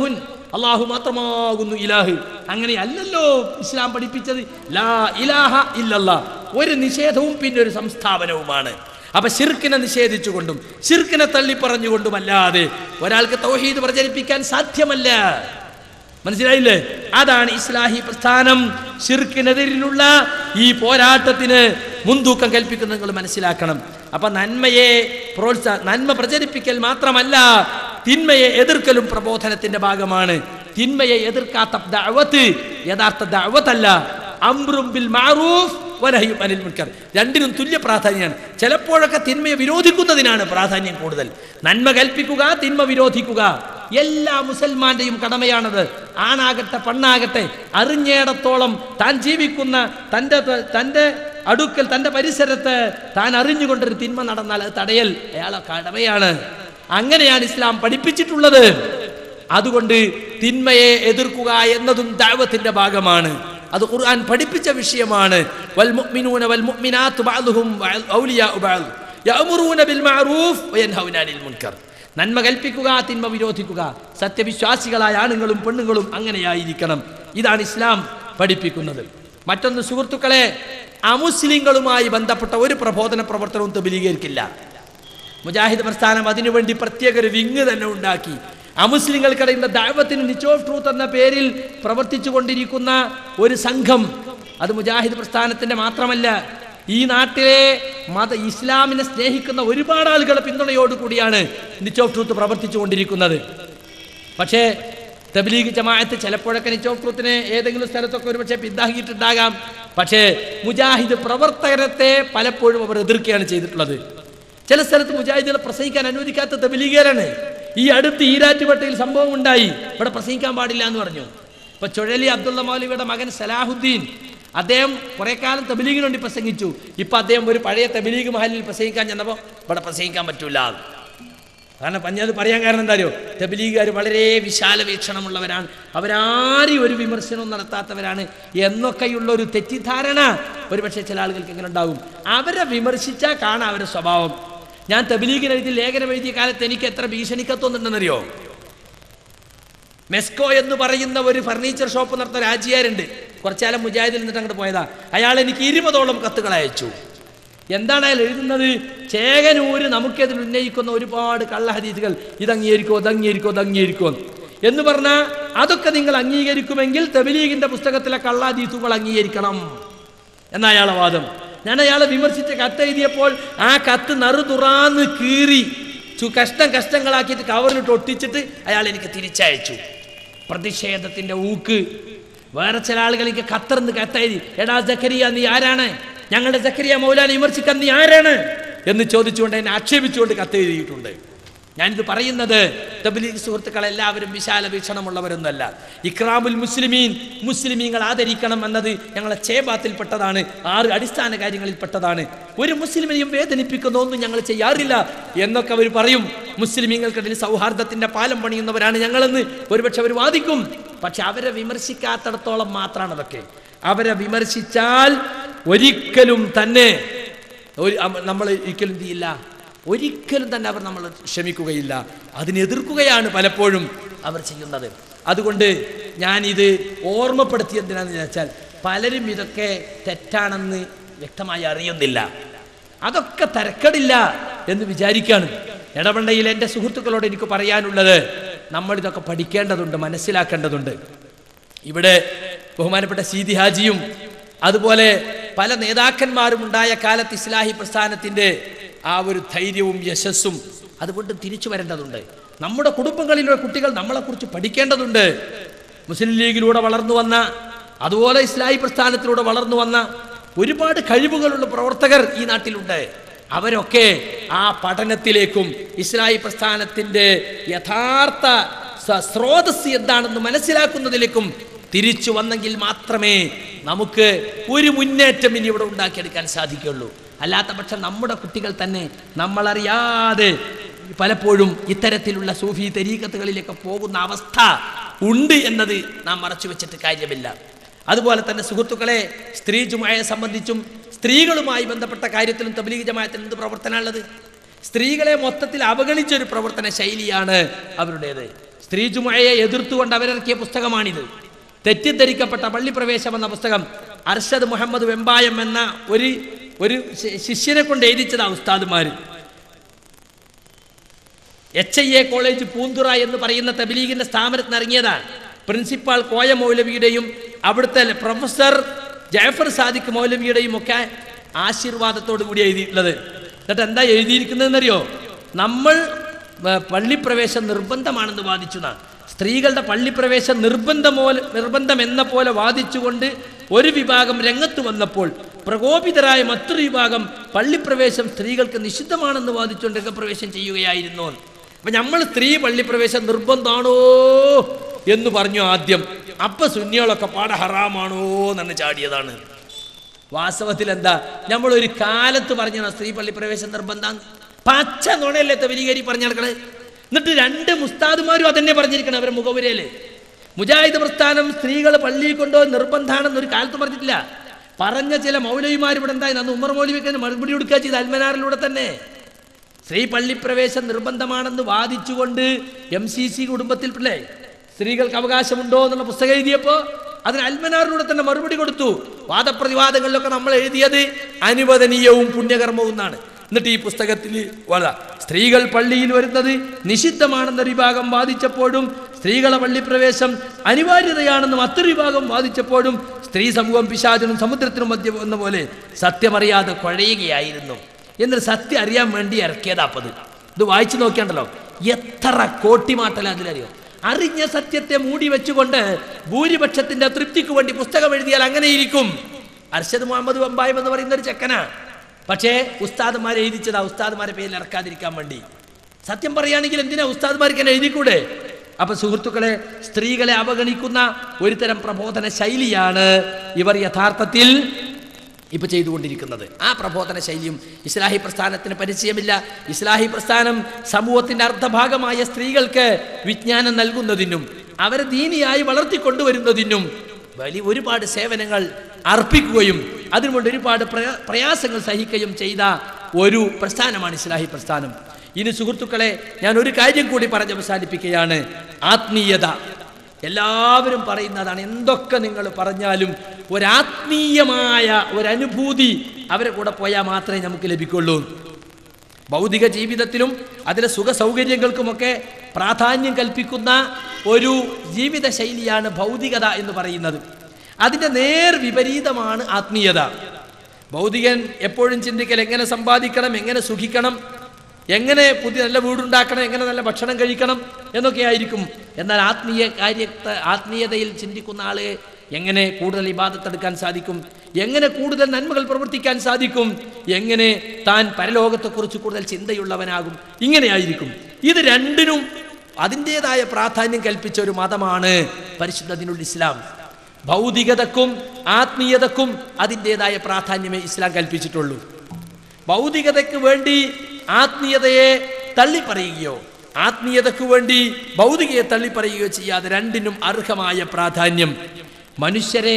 അള്ളാഹു മാത്രമാകുന്നു ഇലാഹ് അങ്ങനെ അല്ലല്ലോ ഇസ്ലാം പഠിപ്പിച്ചത് ലാ ഇലാഹ ഇല്ലല്ലാ ഒരു നിഷേധവും പിന്നെ ഒരു സംസ്ഥാപനവുമാണ് അപ്പൊ ശിർക്കിനെ നിഷേധിച്ചുകൊണ്ടും ശിർക്കിനെ തള്ളിപ്പറഞ്ഞുകൊണ്ടുമല്ലാതെ ഒരാൾക്ക് തൗഹീദ് പ്രചരിപ്പിക്കാൻ സാധ്യമല്ല മനസ്സിലായില്ലേ അതാണ് ഇസ്ലാഹി പ്രസ്ഥാനം ഷിർക്കിനെതിരിലുള്ള ഈ പോരാട്ടത്തിന് മുൻതൂക്കം കൽപ്പിക്കുന്നത് നിങ്ങൾ മനസ്സിലാക്കണം അപ്പൊ നന്മയെ പ്രോത്സാ നന്മ പ്രചരിപ്പിക്കൽ മാത്രമല്ല തിന്മയെ എതിർക്കലും പ്രബോധനത്തിന്റെ ഭാഗമാണ് തിന്മയെ എതിർക്കാത്ത ദഅവത്ത് യഥാർത്ഥ ദഅവത്തല്ല അംറും ബിൽ മാറൂഫ് വനഹയും അനിൽ മുൻകർ രണ്ടിനും തുല്യ പ്രാധാന്യമാണ് ചിലപ്പോഴൊക്കെ തിന്മയെ വിരോധിക്കുന്നതിനാണ് പ്രാധാന്യം കൂടുതൽ നന്മ കൽപ്പിക്കുക തിന്മ വിരോധിക്കുക എല്ലാ മുസൽമാന്റെയും കടമയാണത് ആണാകട്ടെ പെണ്ണാകട്ടെ അറിഞ്ഞേടത്തോളം താൻ ജീവിക്കുന്ന തൻ്റെ തൻ്റെ അടുക്കൽ തൻ്റെ പരിസരത്ത് താൻ അറിഞ്ഞുകൊണ്ടൊരു തിന്മ നടന്നാൽ അത് തടയൽ അയാളെ കടമയാണ് അങ്ങനെയാണ് ഇസ്ലാം പഠിപ്പിച്ചിട്ടുള്ളത് അതുകൊണ്ട് തിന്മയെ എതിർക്കുക എന്നതും ദൈവത്തിന്റെ ഭാഗമാണ് അത് ഖുർആൻ പഠിപ്പിച്ച വിഷയമാണ് വൽ മുഅ്മിനൂന വൽ മുഅ്മിനാത്തു ബഅ്ദുഹും ഔലിയാഉ ബഅദ് യഅ്മുറൂന ബിൽ മഅറൂഫ് വയൻഹൗന അനിൽ മുൻകർ നന്മ കൽപ്പിക്കുക തിന്മ വിരോധിക്കുക സത്യവിശ്വാസികളായ ആണുങ്ങളും പെണ്ണുങ്ങളും അങ്ങനെയായിരിക്കണം ഇതാണ് ഇസ്ലാം പഠിപ്പിക്കുന്നത് മറ്റൊന്ന് സുഹൃത്തുക്കളെ അമുസ്ലിങ്ങളുമായി ബന്ധപ്പെട്ട ഒരു പ്രബോധന പ്രവർത്തനവും തബലീകരിക്കില്ല മുജാഹിദ് പ്രസ്ഥാനം അതിനുവേണ്ടി പ്രത്യേക ഒരു വിങ് തന്നെ ഉണ്ടാക്കി അമുസ്ലിങ്ങൾക്കിടയിലുള്ള ദൈവത്തിന് നിച്ച് ഓഫ് ട്രൂത്ത് എന്ന പേരിൽ പ്രവർത്തിച്ചു കൊണ്ടിരിക്കുന്ന ഒരു സംഘം അത് മുജാഹിദ് പ്രസ്ഥാനത്തിന്റെ മാത്രമല്ല ഈ നാട്ടിലെ മത ഇസ്ലാമിനെ സ്നേഹിക്കുന്ന ഒരുപാട് ആളുകളുടെ പിന്തുണയോടുകൂടിയാണ് നിച്ച് ഓഫ് ട്രൂത്ത് പ്രവർത്തിച്ചു കൊണ്ടിരിക്കുന്നത് പക്ഷേ തബ്ലീഗ് ജമാഅത്ത് ചിലപ്പോഴൊക്കെ നിച്ചോക്രൂത്തിനെ ഏതെങ്കിലും സ്ഥലത്തൊക്കെ ഒരുപക്ഷെ പിന്താക്കിയിട്ടുണ്ടാകാം പക്ഷേ മുജാഹിദ് പ്രവർത്തകരത്തെ പലപ്പോഴും അവർ എതിർക്കുകയാണ് ചെയ്തിട്ടുള്ളത് ചില സ്ഥലത്ത് മുജാഹിദുകളെ പ്രസംഗിക്കാൻ അനുവദിക്കാത്ത തബലീഗരാണ് ഈ അടുത്ത് ഈരാറ്റുപേട്ടയിൽ സംഭവം ഉണ്ടായി ഇവിടെ പ്രസംഗിക്കാൻ പാടില്ല എന്ന് പറഞ്ഞു ഇപ്പൊ ചുഴലി അബ്ദുള്ള മൗലവിയുടെ മകൻ സലാഹുദ്ദീൻ അദ്ദേഹം കുറെ കാലം തബലീഗിന് വേണ്ടി പ്രസംഗിച്ചു ഇപ്പൊ അദ്ദേഹം ഒരു പഴയ തബലീഗ് മഹലിൽ പ്രസംഗിക്കാൻ ചെന്നപ്പോൾ ഇവിടെ പ്രസംഗിക്കാൻ പറ്റൂല കാരണം പഞ്ഞത് പറയാൻ കാരണം എന്താ അറിയോ തബലീഗുകാർ വളരെ വിശാല വീക്ഷണമുള്ളവരാണ് അവരാരും ഒരു വിമർശനവും നടത്താത്തവരാണ് എന്നൊക്കെയുള്ള ഒരു തെറ്റിദ്ധാരണ ഒരുപക്ഷെ ചില ആളുകൾക്ക് എങ്ങനെ ഉണ്ടാകും അവരെ വിമർശിച്ചാൽ കാണാം അവരുടെ സ്വഭാവം ഞാൻ തബലീഗിന് എഴുതി ലേഖനം എഴുതിയ കാലത്ത് എനിക്ക് എത്ര ഭീഷണിക്കത്തൊന്നുണ്ടെന്നറിയോ മെസ്കോ എന്ന് പറയുന്ന ഒരു ഫർണിച്ചർ ഷോപ്പ് നടത്തുന്ന രാജിയാരുണ്ട് കുറച്ചാലം മുജാഹിദിൽ നിന്നിട്ട് അങ്ങോട്ട് പോയതാ അയാൾ എനിക്ക് ഇരുപതോളം കത്തുകൾ അയച്ചു എന്താണ് അയാൾ എഴുതുന്നത് ചേകനൂര് നമുക്കെതിൽ ഉന്നയിക്കുന്ന ഒരുപാട് കള്ളഹദീസുകൾ ഇത് അംഗീകരിക്കോ ഇത് അംഗീകരിക്കോ ഇത് അംഗീകരിക്കോ എന്ന് പറഞ്ഞാൽ അതൊക്കെ നിങ്ങൾ അംഗീകരിക്കുമെങ്കിൽ തെബലീഗിന്റെ പുസ്തകത്തിലെ കള്ളഹദീസുകൾ അംഗീകരിക്കണം എന്ന അയാളെ വാദം ഞാൻ അയാളെ വിമർശിച്ച കത്ത് എഴുതിയപ്പോൾ ആ കത്ത് നറുതുറാന്ന് കീറി ചു കഷ്ടം കഷ്ടങ്ങളാക്കിയിട്ട് കവറിലിട്ട് ഒട്ടിച്ചിട്ട് അയാൾ എനിക്ക് തിരിച്ചയച്ചു പ്രതിഷേധത്തിന്റെ ഊക്ക് വേറെ ചില ആളുകൾ എനിക്ക് ഖത്തറിന്ന് കത്തെഴുതി എടാ ജക്കരിയ നീ ആരാണ് ഞങ്ങളുടെ ജക്കരിയ മൗലാനെ വിമർശിക്കാൻ നീ ആരാണ് എന്ന് ചോദിച്ചുകൊണ്ട് എന്നെ ആക്ഷേപിച്ചുകൊണ്ട് കത്തെഴുതിയിട്ടുണ്ട് ഞാനിത് പറയുന്നത് തബ്ലീഗ് സുഹൃത്തുക്കൾ എല്ലാവരും വിശാല വീക്ഷണമുള്ളവരൊന്നുമല്ല ഇക്രാമുൽ മുസ്ലിമീൻ മുസ്ലിമീങ്ങൾ ആദരിക്കണം എന്നത് ഞങ്ങളെ ചേബാത്തിൽപ്പെട്ടതാണ് ആറ് അടിസ്ഥാന കാര്യങ്ങളിൽപ്പെട്ടതാണ് ഒരു മുസ്ലിമിനെയും വേദനിപ്പിക്കുന്ന ഒന്നും ഞങ്ങൾ ചെയ്യാറില്ല എന്നൊക്കെ അവർ പറയും മുസ്ലിമീങ്ങൾക്കിടയിൽ സൗഹാർദ്ദത്തിന്റെ പാലം പണിയുന്നവരാണ് ഞങ്ങളെന്ന് ഒരുപക്ഷെ അവർ വാദിക്കും പക്ഷെ അവരെ വിമർശിക്കാത്തിടത്തോളം മാത്രമാണ് അതൊക്കെ അവരെ വിമർശിച്ചാൽ ഒരിക്കലും തന്നെ ഒരു നമ്മൾ ഒരിക്കലും എന്ത് ചെയ്യില്ല ഒരിക്കലും തന്നെ അവർ നമ്മൾ ക്ഷമിക്കുകയില്ല അതിനെതിർക്കുകയാണ് പലപ്പോഴും അവർ ചെയ്യുന്നത് അതുകൊണ്ട് ഞാനിത് ഓർമ്മപ്പെടുത്തി എന്തിനാന്ന് വെച്ചാൽ പലരും ഇതൊക്കെ തെറ്റാണെന്ന് വ്യക്തമായി അറിയുന്നില്ല അതൊക്കെ തരക്കടില്ല എന്ന് വിചാരിക്കാണ് ഇടപെടയിൽ എൻ്റെ സുഹൃത്തുക്കളോട് എനിക്ക് പറയാനുള്ളത് നമ്മൾ ഇതൊക്കെ പഠിക്കേണ്ടതുണ്ട് മനസ്സിലാക്കേണ്ടതുണ്ട് ഇവിടെ ബഹുമാനപ്പെട്ട സീതി ഹാജിയും അതുപോലെ പല നേതാക്കന്മാരും ഉണ്ടായ കാലത്ത് ഇസ്ലാഹി പ്രസ്ഥാനത്തിൻ്റെ ആ ഒരു ധൈര്യവും യശസ്സും അതുകൊണ്ട് തിരിച്ചു വരേണ്ടതുണ്ട് നമ്മുടെ കുടുംബങ്ങളിലുള്ള കുട്ടികൾ നമ്മളെക്കുറിച്ച് പഠിക്കേണ്ടതുണ്ട് മുസ്ലിം ലീഗിലൂടെ വളർന്നു വന്ന അതുപോലെ ഇസ്ലാഹി പ്രസ്ഥാനത്തിലൂടെ വളർന്നു വന്ന ഒരുപാട് കഴിവുകളുള്ള പ്രവർത്തകർ ഈ നാട്ടിലുണ്ട് അവരൊക്കെ ആ പഠനത്തിലേക്കും ഇസ്ലാഹി പ്രസ്ഥാനത്തിൻ്റെ യഥാർത്ഥ സ- സ്രോതസ് എന്താണെന്ന് മനസ്സിലാക്കുന്നതിലേക്കും തിരിച്ചു വന്നെങ്കിൽ മാത്രമേ നമുക്ക് ഒരു മുന്നേറ്റം ഇനി ഇവിടെ ഉണ്ടാക്കിയെടുക്കാൻ സാധിക്കുള്ളൂ അല്ലാത്ത പക്ഷം നമ്മുടെ കുട്ടികൾ തന്നെ നമ്മളറിയാതെ പലപ്പോഴും ഇത്തരത്തിലുള്ള സൂഫി തെരീക്കത്തുകളിലേക്ക് പോകുന്ന അവസ്ഥ ഉണ്ട് എന്നത് നാം മറച്ചു വെച്ചിട്ട് കാര്യമില്ല അതുപോലെ തന്നെ സുഹൃത്തുക്കളെ സ്ത്രീ ജുമായെ സംബന്ധിച്ചും സ്ത്രീകളുമായി ബന്ധപ്പെട്ട കാര്യത്തിലും തബ്ലീഗ് ജമായത്തിന് എന്ത് പ്രവർത്തനമുള്ളത് സ്ത്രീകളെ മൊത്തത്തിൽ അവഗണിച്ച ഒരു പ്രവർത്തന ശൈലിയാണ് അവരുടേത് സ്ത്രീ ജുമയെ എതിർത്തുകൊണ്ട് അവരിറക്കിയ പുസ്തകമാണിത് തെറ്റിദ്ധരിക്കപ്പെട്ട പള്ളിപ്രവേശം എന്ന പുസ്തകം അർഷദ് മുഹമ്മദ് വെമ്പായം എന്ന ഒരു ഒരു ശി- ശിഷ്യനെ കൊണ്ട് എഴുതിച്ചതാ ഉസ്താദുമാർ H I A college Poonthura എന്ന് പറയുന്ന തബലീഗിന്റെ സ്ഥാപനത്തിന് ഇറങ്ങിയതാണ് പ്രിൻസിപ്പാൾ കോയ മൗലവിയുടെയും അവിടുത്തെ പ്രൊഫസർ ജയഫർ സാദിഖ് മൗലവിയുടെയും ഒക്കെ ആശീർവാദത്തോടു കൂടി എഴുതിയിട്ടുള്ളത് എന്നിട്ട് എന്താ എഴുതിയിരിക്കുന്നതെന്നറിയോ നമ്മൾ ഏ, പള്ളിപ്രവേശം നിർബന്ധമാണെന്ന് വാദിച്ചു നാ സ്ത്രീകളുടെ പള്ളിപ്രവേശം നിർബന്ധമോ നിർബന്ധം എന്ന പോലെ വാദിച്ചുകൊണ്ട് ഒരു വിഭാഗം രംഗത്ത് വന്നപ്പോൾ പ്രകോപിതരായ മറ്റൊരു വിഭാഗം പള്ളിപ്രവേശം സ്ത്രീകൾക്ക് നിഷിദ്ധമാണെന്ന് വാദിച്ചുകൊണ്ട് രംഗപ്രവേശം ചെയ്യുകയായിരുന്നു അപ്പൊ നമ്മൾ സ്ത്രീ പള്ളിപ്രവേശം നിർബന്ധമാണോ എന്ന് പറഞ്ഞു ആദ്യം അപ്പൊ സുന്നികളൊക്കെ പാട ഹറാമാണോ എന്നാണ് ചാടിയതാണ് വാസ്തവത്തിൽ എന്താ നമ്മൾ ഒരു കാലത്ത് പറഞ്ഞ സ്ത്രീ പള്ളിപ്രവേശം നിർബന്ധം പച്ച നുണയല്ലേ തവരീകരി പറഞ്ഞു നടക്കണേ എന്നിട്ട് രണ്ട് മുസ്താദുമാരും അതന്നെ പറഞ്ഞിരിക്കണം അവരെ മുഖവുരയില് മുജാഹിദ് പ്രസ്ഥാനം സ്ത്രീകൾ പള്ളിയിൽ കൊണ്ടുപോയി നിർബന്ധമാണെന്ന് ഒരു കാലത്ത് പറഞ്ഞിട്ടില്ല പറഞ്ഞ ചില മൗലവിമാർ ഇവിടെ എന്തായി അന്ന് ഉമ്മർ മൗലവിക്ക് മറുപടി കൊടുക്കുക ചെയ്ത് അൽമനാറിലൂടെ തന്നെ സ്ത്രീ പള്ളിപ്രവേശം നിർബന്ധമാണെന്ന് വാദിച്ചുകൊണ്ട് എം സി സി കുടുംബത്തിൽ പിള്ളേ സ്ത്രീകൾക്ക് അവകാശമുണ്ടോ എന്നുള്ള പുസ്തകം എഴുതിയപ്പോൾ അതിന് അൽമനാറിലൂടെ തന്നെ മറുപടി കൊടുത്തു വാദപ്രതിവാദങ്ങളിലൊക്കെ നമ്മൾ എഴുതിയത് അനുവദനീയവും പുണ്യകർമ്മവും എന്നാണ് എന്നിട്ട് ഈ പുസ്തകത്തിൽ വള സ്ത്രീകൾ പള്ളിയിൽ വരുന്നത് നിഷിദ്ധമാണെന്ന വിഭാഗം വാദിച്ചപ്പോഴും സ്ത്രീകളെ പള്ളിപ്രവേശം അനിവാര്യതയാണെന്ന് മറ്റൊരു വിഭാഗം വാദിച്ചപ്പോഴും സ്ത്രീ സമൂഹം പിശാചിനും സമുദ്രത്തിനും മധ്യം എന്ന പോലെ സത്യമറിയാതെ കുഴയുകയായിരുന്നു എന്നിട്ട് സത്യം അറിയാൻ വേണ്ടി ഇറക്കിയതാ അപ്പത് ഇത് വായിച്ചു നോക്കിയാണ്ടല്ലോ എത്ര കോട്ടിമാട്ടല അതിലറിയോ അറിഞ്ഞ സത്യത്തെ മൂടി വെച്ചുകൊണ്ട് ഭൂരിപക്ഷത്തിന്റെ തൃപ്തിക്ക് വേണ്ടി പുസ്തകം എഴുതിയാൽ അങ്ങനെ ഇരിക്കും അർഷദ് മുഹമ്മദ് വമ്പായം എന്ന് പറയുന്ന ഒരു ചെക്കനാ പക്ഷേ ഉസ്താദന്മാരെ എഴുതിച്ചതാ ഉസ്താദന്മാരെ പേരിൽ ഇറക്കാതിരിക്കാൻ വേണ്ടി സത്യം പറയുകയാണെങ്കിൽ എന്തിനാ ഉസ്താദ്മാർക്ക് എന്നെ എഴുതിക്കൂടെ അപ്പൊ സുഹൃത്തുക്കളെ സ്ത്രീകളെ അവഗണിക്കുന്ന ഒരു തരം പ്രബോധന ശൈലിയാണ് ഇവർ യഥാർത്ഥത്തിൽ ഇപ്പൊ ചെയ്തുകൊണ്ടിരിക്കുന്നത് ആ പ്രബോധന ശൈലിയും ഇസ്ലാഹി പ്രസ്ഥാനത്തിന് പരിചയമില്ല ഇസ്ലാഹി പ്രസ്ഥാനം സമൂഹത്തിന്റെ അർദ്ധഭാഗമായ സ്ത്രീകൾക്ക് വിജ്ഞാനം നൽകുന്നതിനും അവരെ ദീനിയായി വളർത്തിക്കൊണ്ടുവരുന്നതിനും വലിയ ഒരുപാട് സേവനങ്ങൾ അർപ്പിക്കുകയും അതിനുകൊണ്ട് ഒരുപാട് പ്രയാ- പ്രയാസങ്ങൾ സഹിക്കുകയും ചെയ്ത ഒരു പ്രസ്ഥാനമാണ് ഇസ്ലാഹി പ്രസ്ഥാനം ഇനി സുഹൃത്തുക്കളെ ഞാൻ ഒരു കാര്യം കൂടി പറഞ്ഞ് അവസാനിപ്പിക്കുകയാണ് ആത്മീയത എല്ലാവരും പറയുന്നതാണ് എന്തൊക്കെ നിങ്ങൾ പറഞ്ഞാലും ഒരാത്മീയമായ ഒരനുഭൂതി അവരെ കൂടെ പോയാൽ മാത്രമേ നമുക്ക് ലഭിക്കുള്ളൂ ഭൗതിക ജീവിതത്തിലും അതിലെ സുഖ സൗകര്യങ്ങൾക്കുമൊക്കെ പ്രാധാന്യം കൽപ്പിക്കുന്ന ഒരു ജീവിത ശൈലിയാണ് ഭൗതികത എന്ന് പറയുന്നത് അതിൻ്റെ നേർ വിപരീതമാണ് ആത്മീയത ഭൗതികൻ എപ്പോഴും ചിന്തിക്കൽ എങ്ങനെ സമ്പാദിക്കണം എങ്ങനെ സുഖിക്കണം എങ്ങനെ പുതിയ നല്ല വീടുണ്ടാക്കണം എങ്ങനെ നല്ല ഭക്ഷണം കഴിക്കണം എന്നൊക്കെ ആയിരിക്കും എന്നാൽ ആത്മീയ കാര്യത്തെ ആത്മീയതയിൽ ചിന്തിക്കുന്ന ആള് എങ്ങനെ കൂടുതൽ ഇബാദത്തെടുക്കാൻ സാധിക്കും എങ്ങനെ കൂടുതൽ നന്മകൾ പ്രവർത്തിക്കാൻ സാധിക്കും എങ്ങനെ താൻ പരലോകത്തെക്കുറിച്ച് കൂടുതൽ ചിന്തയുള്ളവനാകും ഇങ്ങനെയായിരിക്കും ഇത് രണ്ടിനും അതിൻ്റെതായ പ്രാധാന്യം കൽപ്പിച്ച ഒരു മതമാണ് പരിശുദ്ധ ദിനുൽ ഇസ്ലാം ഭൗതികതക്കും ആത്മീയതക്കും അതിൻ്റെതായ പ്രാധാന്യമേ ഇസ്ലാം കൽപ്പിച്ചിട്ടുള്ളൂ ഭൗതികതയ്ക്ക് വേണ്ടി ആത്മീയതയെ തള്ളിപ്പറയുകയോ ആത്മീയതയ്ക്ക് വേണ്ടി ഭൗതികയെ തള്ളിപ്പറയുകയോ ചെയ്യാതെ രണ്ടിനും അർഹമായ പ്രാധാന്യം മനുഷ്യരെ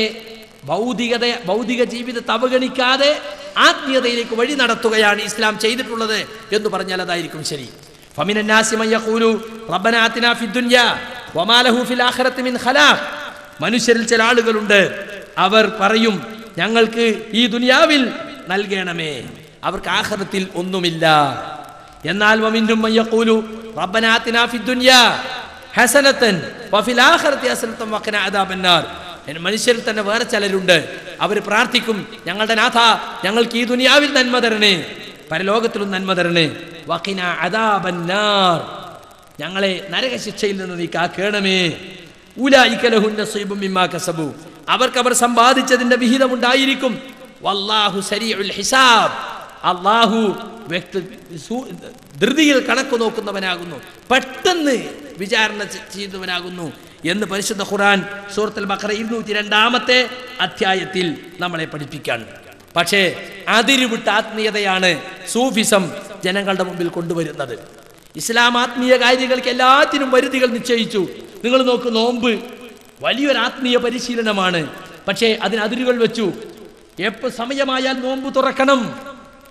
ഭൗതികത ഭൗതിക ജീവിതത്തെ അവഗണിക്കാതെ ആത്മീയതയിലേക്ക് വഴി നടത്തുകയാണ് ഇസ്ലാം ചെയ്തിട്ടുള്ളത് എന്ന് പറഞ്ഞാൽ അതായിരിക്കും ശരി فمن الناس من يقول ربنا آتنا في الدنيا وما له في الآخرة من خلاق മനുഷ്യരിൽ ചില ആളുകളുണ്ട് അവർ പറയും ഞങ്ങൾക്ക് ഈ ദുനിയാവിൽ നൽകണമേ അവർക്ക് ആഖിറത്തിൽ ഒന്നുമില്ല എന്നാൽ വമിന്നും മയ്യഖൂലു റബ്ബനാ ആതിനാ ഫിദ് ദുനിയാ ഹസനത്തൻ വഫിൽ ആഖിറതി ഹസനത്തൻ വഖിനാ അദാബന്നാർ എന്നെ മനുഷ്യരിൽ തന്നെ വേറെ ചിലരുണ്ട് അവർ പ്രാർത്ഥിക്കും ഞങ്ങളുടെ നാഥ ഞങ്ങൾക്ക് ഈ ദുനിയാവിൽ നന്മ തരണേ പരലോകത്തിലും നന്മ തരണേ വഖിന അദാബന്നാർ ഞങ്ങളെ നരകശിക്ഷയിൽ നിന്ന് നീ കാക്കേണമേ ഉലായിക ലഹുൻ നസീബും മിമ്മാ കസബു അവർക്ക് അവർ സമ്പാദിച്ചതിന്റെ വിഹിതം ഉണ്ടായിരിക്കും വല്ലാഹു സരീഉൽ ഹിസാബ് അള്ളാഹു വ്യക്തി സു- ധൃതിയിൽ കണക്ക് നോക്കുന്നവനാകുന്നു പെട്ടെന്ന് വിചാരണ ചെ- ചെയ്യുന്നവനാകുന്നു എന്ന് പരിശുദ്ധ ഖുർആൻ സൂറത്തുൽ ബഖറ ഇരുന്നൂറ്റി രണ്ടാമത്തെ അധ്യായത്തിൽ നമ്മളെ പഠിപ്പിക്കാൻ പക്ഷേ അതിരുവിട്ട ആത്മീയതയാണ് സൂഫിസം ജനങ്ങളുടെ മുമ്പിൽ കൊണ്ടുവരുന്നത് ഇസ്ലാം ആത്മീയ കാര്യങ്ങൾക്ക് എല്ലാത്തിനും വരുതികൾ നിശ്ചയിച്ചു നിങ്ങൾ നോക്ക് നോമ്പ് വലിയൊരു ആത്മീയ പരിശീലനമാണ് പക്ഷേ അതിന് അതിരുകൾ വെച്ചു എപ്പോൾ സമയമായാൽ നോമ്പ് തുറക്കണം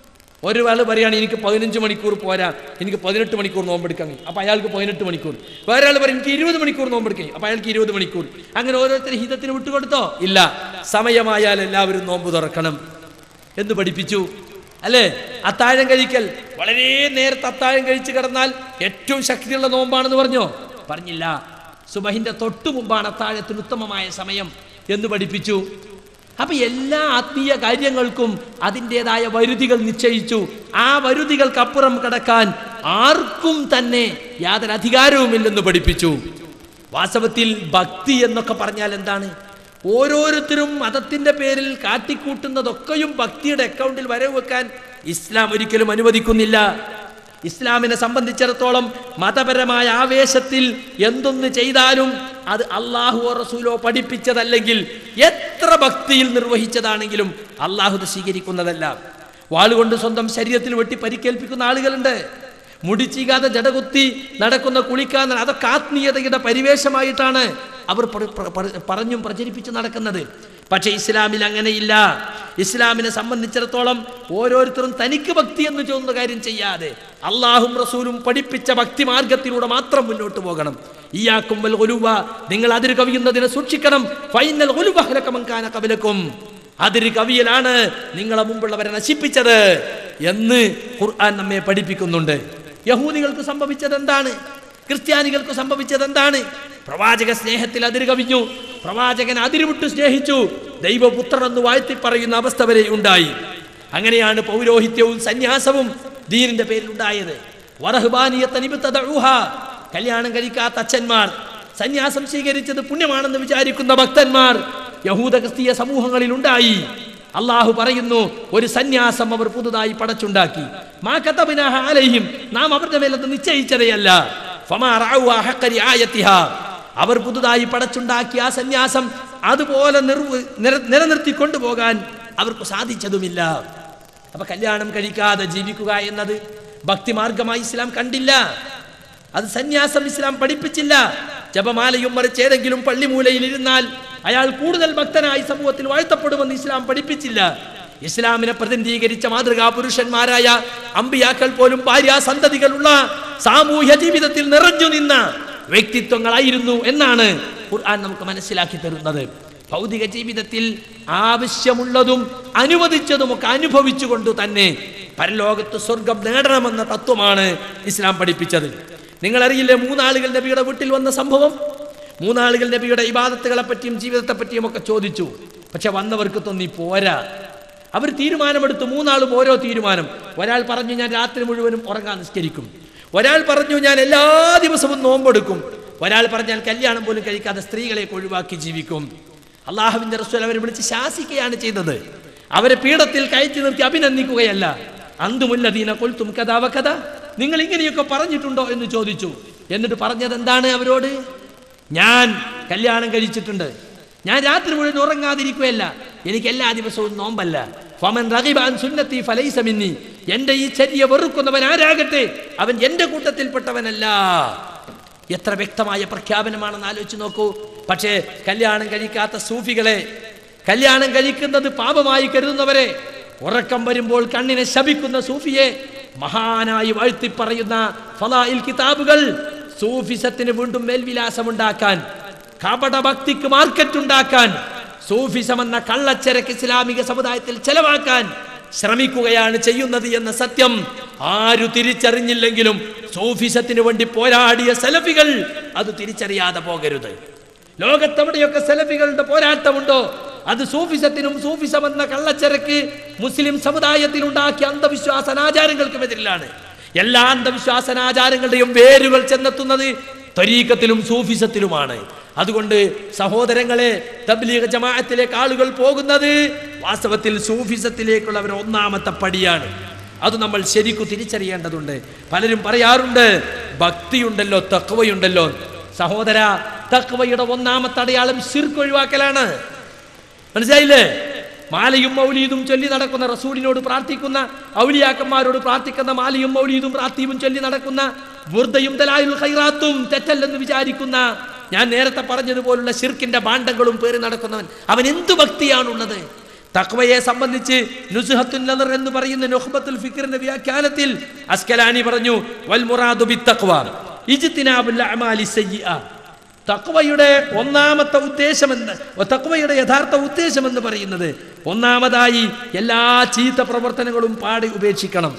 ഒരാൾ പറയുകയാണ് എനിക്ക് പതിനഞ്ച് മണിക്കൂർ പോരാ എനിക്ക് പതിനെട്ട് മണിക്കൂർ നോമ്പെടുക്കാൻ കഴിയും അപ്പോൾ അയാൾക്ക് പതിനെട്ട് മണിക്കൂർ വേറെ ആൾ പറയും എനിക്ക് ഇരുപത് മണിക്കൂർ നോമ്പെടുക്കാൻ കഴിയും അപ്പോൾ അയാൾക്ക് ഇരുപത് മണിക്കൂർ അങ്ങനെ ഓരോരുത്തർ ഹിതത്തിന് വിട്ടുകൊടുത്തോ ഇല്ല സമയമായാൽ എല്ലാവരും നോമ്പ് തുറക്കണം എന്ന് പഠിപ്പിച്ചു അല്ലേ അത്താഴം കഴിക്കൽ വളരെ നേരത്തെ അത്താഴം കഴിച്ച് കിടന്നാൽ ഏറ്റവും ശക്തിയുള്ള നോമ്പാണെന്ന് പറഞ്ഞോ പറഞ്ഞില്ല സുബഹിന്റെ തൊട്ടു മുമ്പാണ് അത്താഴത്തിന് ഉത്തമമായ സമയം എന്ന് പഠിപ്പിച്ചു അപ്പൊ എല്ലാ ആത്മീയ കാര്യങ്ങൾക്കും അതിൻ്റെതായ വരുതികൾ നിശ്ചയിച്ചു ആ വരുതികൾക്കപ്പുറം കടക്കാൻ ആർക്കും തന്നെ യാതൊരു അധികാരവുമില്ലെന്ന് പഠിപ്പിച്ചു വാസ്തവത്തിൽ ഭക്തി എന്നൊക്കെ പറഞ്ഞാൽ എന്താണ് ഓരോരുത്തരും മതത്തിന്റെ പേരിൽ കാട്ടിക്കൂട്ടുന്നതൊക്കെയും ഭക്തിയുടെ അക്കൗണ്ടിൽ വരവ് വെക്കാൻ ഇസ്ലാം ഒരിക്കലും അനുവദിക്കുന്നില്ല ഇസ്ലാമിനെ സംബന്ധിച്ചിടത്തോളം മതപരമായ ആവേശത്തിൽ എന്തൊന്ന് ചെയ്താലും അത് അള്ളാഹുവോ റസൂലോ പഠിപ്പിച്ചതല്ലെങ്കിൽ എത്ര ഭക്തിയിൽ നിർവഹിച്ചതാണെങ്കിലും അള്ളാഹു അത് സ്വീകരിക്കുന്നതല്ല വാളുകൊണ്ട് സ്വന്തം ശരീരത്തിൽ വെട്ടി പരിക്കേൽപ്പിക്കുന്ന ആളുകളുണ്ട് മുടിച്ചീകാതെ ജടകുത്തി നടക്കുന്ന കുളിക്കാൻ അതൊക്കെ ആത്മീയതയുടെ പരിവേഷമായിട്ടാണ് അവർ പ്ര- പ്ര- പ്ര- പറഞ്ഞും പ്രചരിപ്പിച്ച് നടക്കുന്നത് പക്ഷേ ഇസ്ലാമിൽ അങ്ങനെയില്ല ഇസ്ലാമിനെ സംബന്ധിച്ചിടത്തോളം ഓരോരുത്തരും തനിക്ക് ഭക്തി എന്ന് ചോദിക്കുന്ന കാര്യം ചെയ്യാതെ അള്ളാഹും റസൂലും പഠിപ്പിച്ച ഭക്തി മാർഗത്തിലൂടെ മാത്രം മുന്നോട്ട് പോകണം ഈയാക്കും വൽ ഗുലുവ നിങ്ങൾ അതിര് കവിയുന്നതിനെ സൂക്ഷിക്കണം ഫൈനൽ ഗുലുവ ഹലക്കമങ്കാന കബലക്കും അതിര് കവിയലാണ് നിങ്ങളെ മുമ്പുള്ളവരെ നശിപ്പിച്ചത് എന്ന് ഖുർആൻ നമ്മെ പഠിപ്പിക്കുന്നുണ്ട് യഹൂദികൾക്ക് സംഭവിച്ചത് എന്താണ് ക്രിസ്ത്യാനികൾക്ക് സംഭവിച്ചത് എന്താണ് പ്രവാചക സ്നേഹത്തിൽ അതിര് കവിഞ്ഞു പ്രവാചകൻ അതിരുവിട്ട് സ്നേഹിച്ചു ദൈവപുത്രൻ എന്ന് വാഴ്ത്തി പറയുന്ന അവസ്ഥ വരെ ഉണ്ടായി അങ്ങനെയാണ് പൗരോഹിത്യവും സന്യാസവും ദീനിന്റെ പേരിൽ ഉണ്ടായത് വറഹ്ബാനിയത്ത നിബിത്തദഊഹ. കല്യാണം കഴിക്കാത്ത അച്ഛന്മാർ സന്യാസം സ്വീകരിച്ചത് പുണ്യമാണെന്ന് വിചാരിക്കുന്ന ഭക്തന്മാർ യഹൂദ ക്രിസ്തീയ സമൂഹങ്ങളിൽ ഉണ്ടായി അള്ളാഹു പറയുന്നു ഒരു സന്യാസം അവർ പുതുതായി പടച്ചുണ്ടാക്കി മാ കതബ്നാഹ അലൈഹിം നാം അവരുടെ മേലത് നിശ്ചയിച്ചതയല്ല ഫമാ റഅഉഹാ ഹഖ്ക റിആയത്തിഹാ. അവർ പുതുതായി പടച്ചുണ്ടാക്കിയ ആ സന്യാസം അതുപോലെ നിർവ നിര- നിലനിർത്തി കൊണ്ടുപോകാൻ അവർക്ക് സാധിച്ചതുമില്ല അപ്പൊ കല്യാണം കഴിക്കാതെ ജീവിക്കുക എന്നത് ഭക്തിമാർഗമായി ഇസ്ലാം കണ്ടില്ല അത് സന്യാസം ഇസ്ലാം പഠിപ്പിച്ചില്ല ജപമാലയും മറിച്ച് ഏതെങ്കിലും പള്ളിമൂലയിൽ ഇരുന്നാൽ അയാൾ കൂടുതൽ ഭക്തനായി സമൂഹത്തിൽ വാഴ്ത്തപ്പെടുമെന്ന് ഇസ്ലാം പഠിപ്പിച്ചില്ല ഇസ്ലാമിനെ പ്രതിനിധീകരിച്ച മാതൃകാ പുരുഷന്മാരായ അമ്പിയാക്കൾ പോലും ഭാര്യ സന്തതികളുള്ള സാമൂഹ്യ ജീവിതത്തിൽ നിറഞ്ഞു നിന്ന വ്യക്തിത്വങ്ങളായിരുന്നു എന്നാണ് ഖുർആൻ നമുക്ക് മനസ്സിലാക്കി തരുന്നത് ഭൗതിക ജീവിതത്തിൽ ആവശ്യമുള്ളതും അനുവദിച്ചതുമൊക്കെ അനുഭവിച്ചുകൊണ്ട് തന്നെ പരലോകത്ത് സ്വർഗം നേടണമെന്ന തത്വമാണ് ഇസ്ലാം പഠിപ്പിച്ചത് നിങ്ങളറിയില്ലേ മൂന്നാളുകൾ നബിയുടെ വീട്ടിൽ വന്ന സംഭവം മൂന്നാളുകൾ നബിയുടെ ഇബാദത്തുകളെ പറ്റിയും ജീവിതത്തെ പറ്റിയും ഒക്കെ ചോദിച്ചു പക്ഷെ വന്നവർക്ക് തോന്നി പോരാ അവർ തീരുമാനമെടുത്തു മൂന്നാളും ഓരോ തീരുമാനം ഒരാൾ പറഞ്ഞു ഞാൻ രാത്രി മുഴുവനും ഉറങ്ങാൻ നിസ്കരിക്കും ഒരാൾ പറഞ്ഞു ഞാൻ എല്ലാ ദിവസവും നോമ്പെടുക്കും ഒരാൾ പറഞ്ഞാൽ കല്യാണം പോലും കഴിക്കാതെ സ്ത്രീകളെ ഒഴിവാക്കി ജീവിക്കും അള്ളാഹുവിന്റെ റസൂൽ അവരെ വിളിച്ച് ശാസിക്കുകയാണ് ചെയ്തത് അവരെ പീഠത്തിൽ കയറ്റി നിർത്തി അഭിനന്ദിക്കുകയല്ല അന്തുമുല്ലദീന കൊൽത്തും കഥാവ കഥ നിങ്ങൾ ഇങ്ങനെയൊക്കെ പറഞ്ഞിട്ടുണ്ടോ എന്ന് ചോദിച്ചു എന്നിട്ട് പറഞ്ഞത് എന്താണ് അവരോട് ഞാൻ കല്യാണം കഴിച്ചിട്ടുണ്ട് ഞാൻ രാത്രി മുഴുവൻ ഉറങ്ങാതിരിക്കുകയല്ല എനിക്ക് എല്ലാ ദിവസവും നോമ്പല്ല ഫമൻ റഗിബാൻ സുന്നത്തി ഫലൈസ മിന്നി എന്റെ ഈ ചര്യ വെറുക്കുന്നവൻ ആരാകട്ടെ അവൻ എന്റെ കൂട്ടത്തിൽപ്പെട്ടവനല്ല എത്ര വ്യക്തമായ പ്രഖ്യാപനമാണെന്ന് ആലോചിച്ച് നോക്കൂ പക്ഷേ കല്യാണം കഴിക്കാത്ത സൂഫികളെ കല്യാണം കഴിക്കുന്നത് പാപമായി കരുതുന്നവരെ ഉറക്കം വരുമ്പോൾ കണ്ണിനെ ശപിക്കുന്ന സൂഫിയെ മഹാനായി വാഴ്ത്തി പറയുന്ന ഫലായിൽ കിതാബുകൾ സൂഫിസത്തിന് വീണ്ടും മേൽവിലാസമുണ്ടാക്കാൻ കപടഭക്തിക്ക് മാർക്കറ്റ് ഉണ്ടാക്കാൻ സൂഫിസം എന്ന കള്ളച്ചരക്ക് ഇസ്ലാമിക സമുദായത്തിൽ ചെലവാക്കാൻ ശ്രമിക്കുകയാണ് ചെയ്യുന്നത് എന്ന സത്യം ആരു തിരിച്ചറിഞ്ഞില്ലെങ്കിലും സൂഫിസത്തിന് വേണ്ടി പോരാടിയ സെലഫികൾ അത് തിരിച്ചറിയാതെ പോകരുത് ലോകത്തെവിടെയൊക്കെ സെലഫികളുടെ പോരാട്ടമുണ്ടോ അത് സൂഫിസത്തിനും സൂഫിസം എന്ന കള്ളച്ചരക്ക് മുസ്ലിം സമുദായത്തിൽ ഉണ്ടാക്കിയ അന്ധവിശ്വാസ അനാചാരങ്ങൾക്കും എതിരിലാണ് എല്ലാ അന്ധവിശ്വാസനാചാരങ്ങളുടെയും വേരുകൾ ചെന്നെത്തുന്നത് ത്വരീക്കത്തിലും സൂഫിസത്തിലുമാണ് അതുകൊണ്ട് സഹോദരങ്ങളെ തബ്ലീഗ് ജമാഅത്തിലേക്ക് ആളുകൾ പോകുന്നത് വാസ്തവത്തിൽ സൂഫിസത്തിലേക്കുള്ള ഒരു ഒന്നാമത്തെ പടിയാണ് അത് നമ്മൾ ശരിക്കു തിരിച്ചറിയേണ്ടതുണ്ട് പലരും പറയാറുണ്ട് ഭക്തിയുണ്ടല്ലോ തക്വയുണ്ടല്ലോ സഹോദര തക്വയുടെ ഒന്നാമത്തെ അടയാളം ശിർക്ക് ഒഴിവാക്കലാണ് മനസ്സിലായില്ലേ മാലയും മൗലീദും ചൊല്ലി നടക്കുന്ന റസൂലിനോട് പ്രാർത്ഥിക്കുന്ന ഔലിയാക്കന്മാരോട് പ്രാർത്ഥിക്കുന്ന മാലയും മൗലീദും പ്രാർത്ഥിയും ചൊല്ലി നടക്കുന്ന വൃദ്ധയും ദലായുൽ ഖൈറാത്തും തെറ്റല്ലെന്ന് വിചാരിക്കുന്ന ഞാൻ നേരത്തെ പറഞ്ഞതുപോലുള്ള ഷിർക്കിന്റെ ഭാണ്ഡങ്ങളും പേറി നടക്കുന്നവൻ അവൻ എന്തു ഭക്തിയാണുള്ളത് തക്വയെ സംബന്ധിച്ച് നുസ്ഹത്തുൻ നദർ എന്ന് പറയുന്ന നുഹ്ബത്തുൽ ഫിക്റിന്റെ വ്യാഖ്യാനത്തിൽ അസ്കലാനി പറഞ്ഞു വൽ മുറാദു ബി തഖ്വ ഇജ്തിനാബുൽ അഅമാലി സയ്യിഅ തക്വയുടെ ഒന്നാമത്തെ ഉദ്ദേശമെന്ന് തക്വയുടെ യഥാർത്ഥ ഉദ്ദേശമെന്ന് പറയുന്നത് ഒന്നാമതായി എല്ലാ ചീത്ത പ്രവർത്തനങ്ങളും പാടി ഉപേക്ഷിക്കണം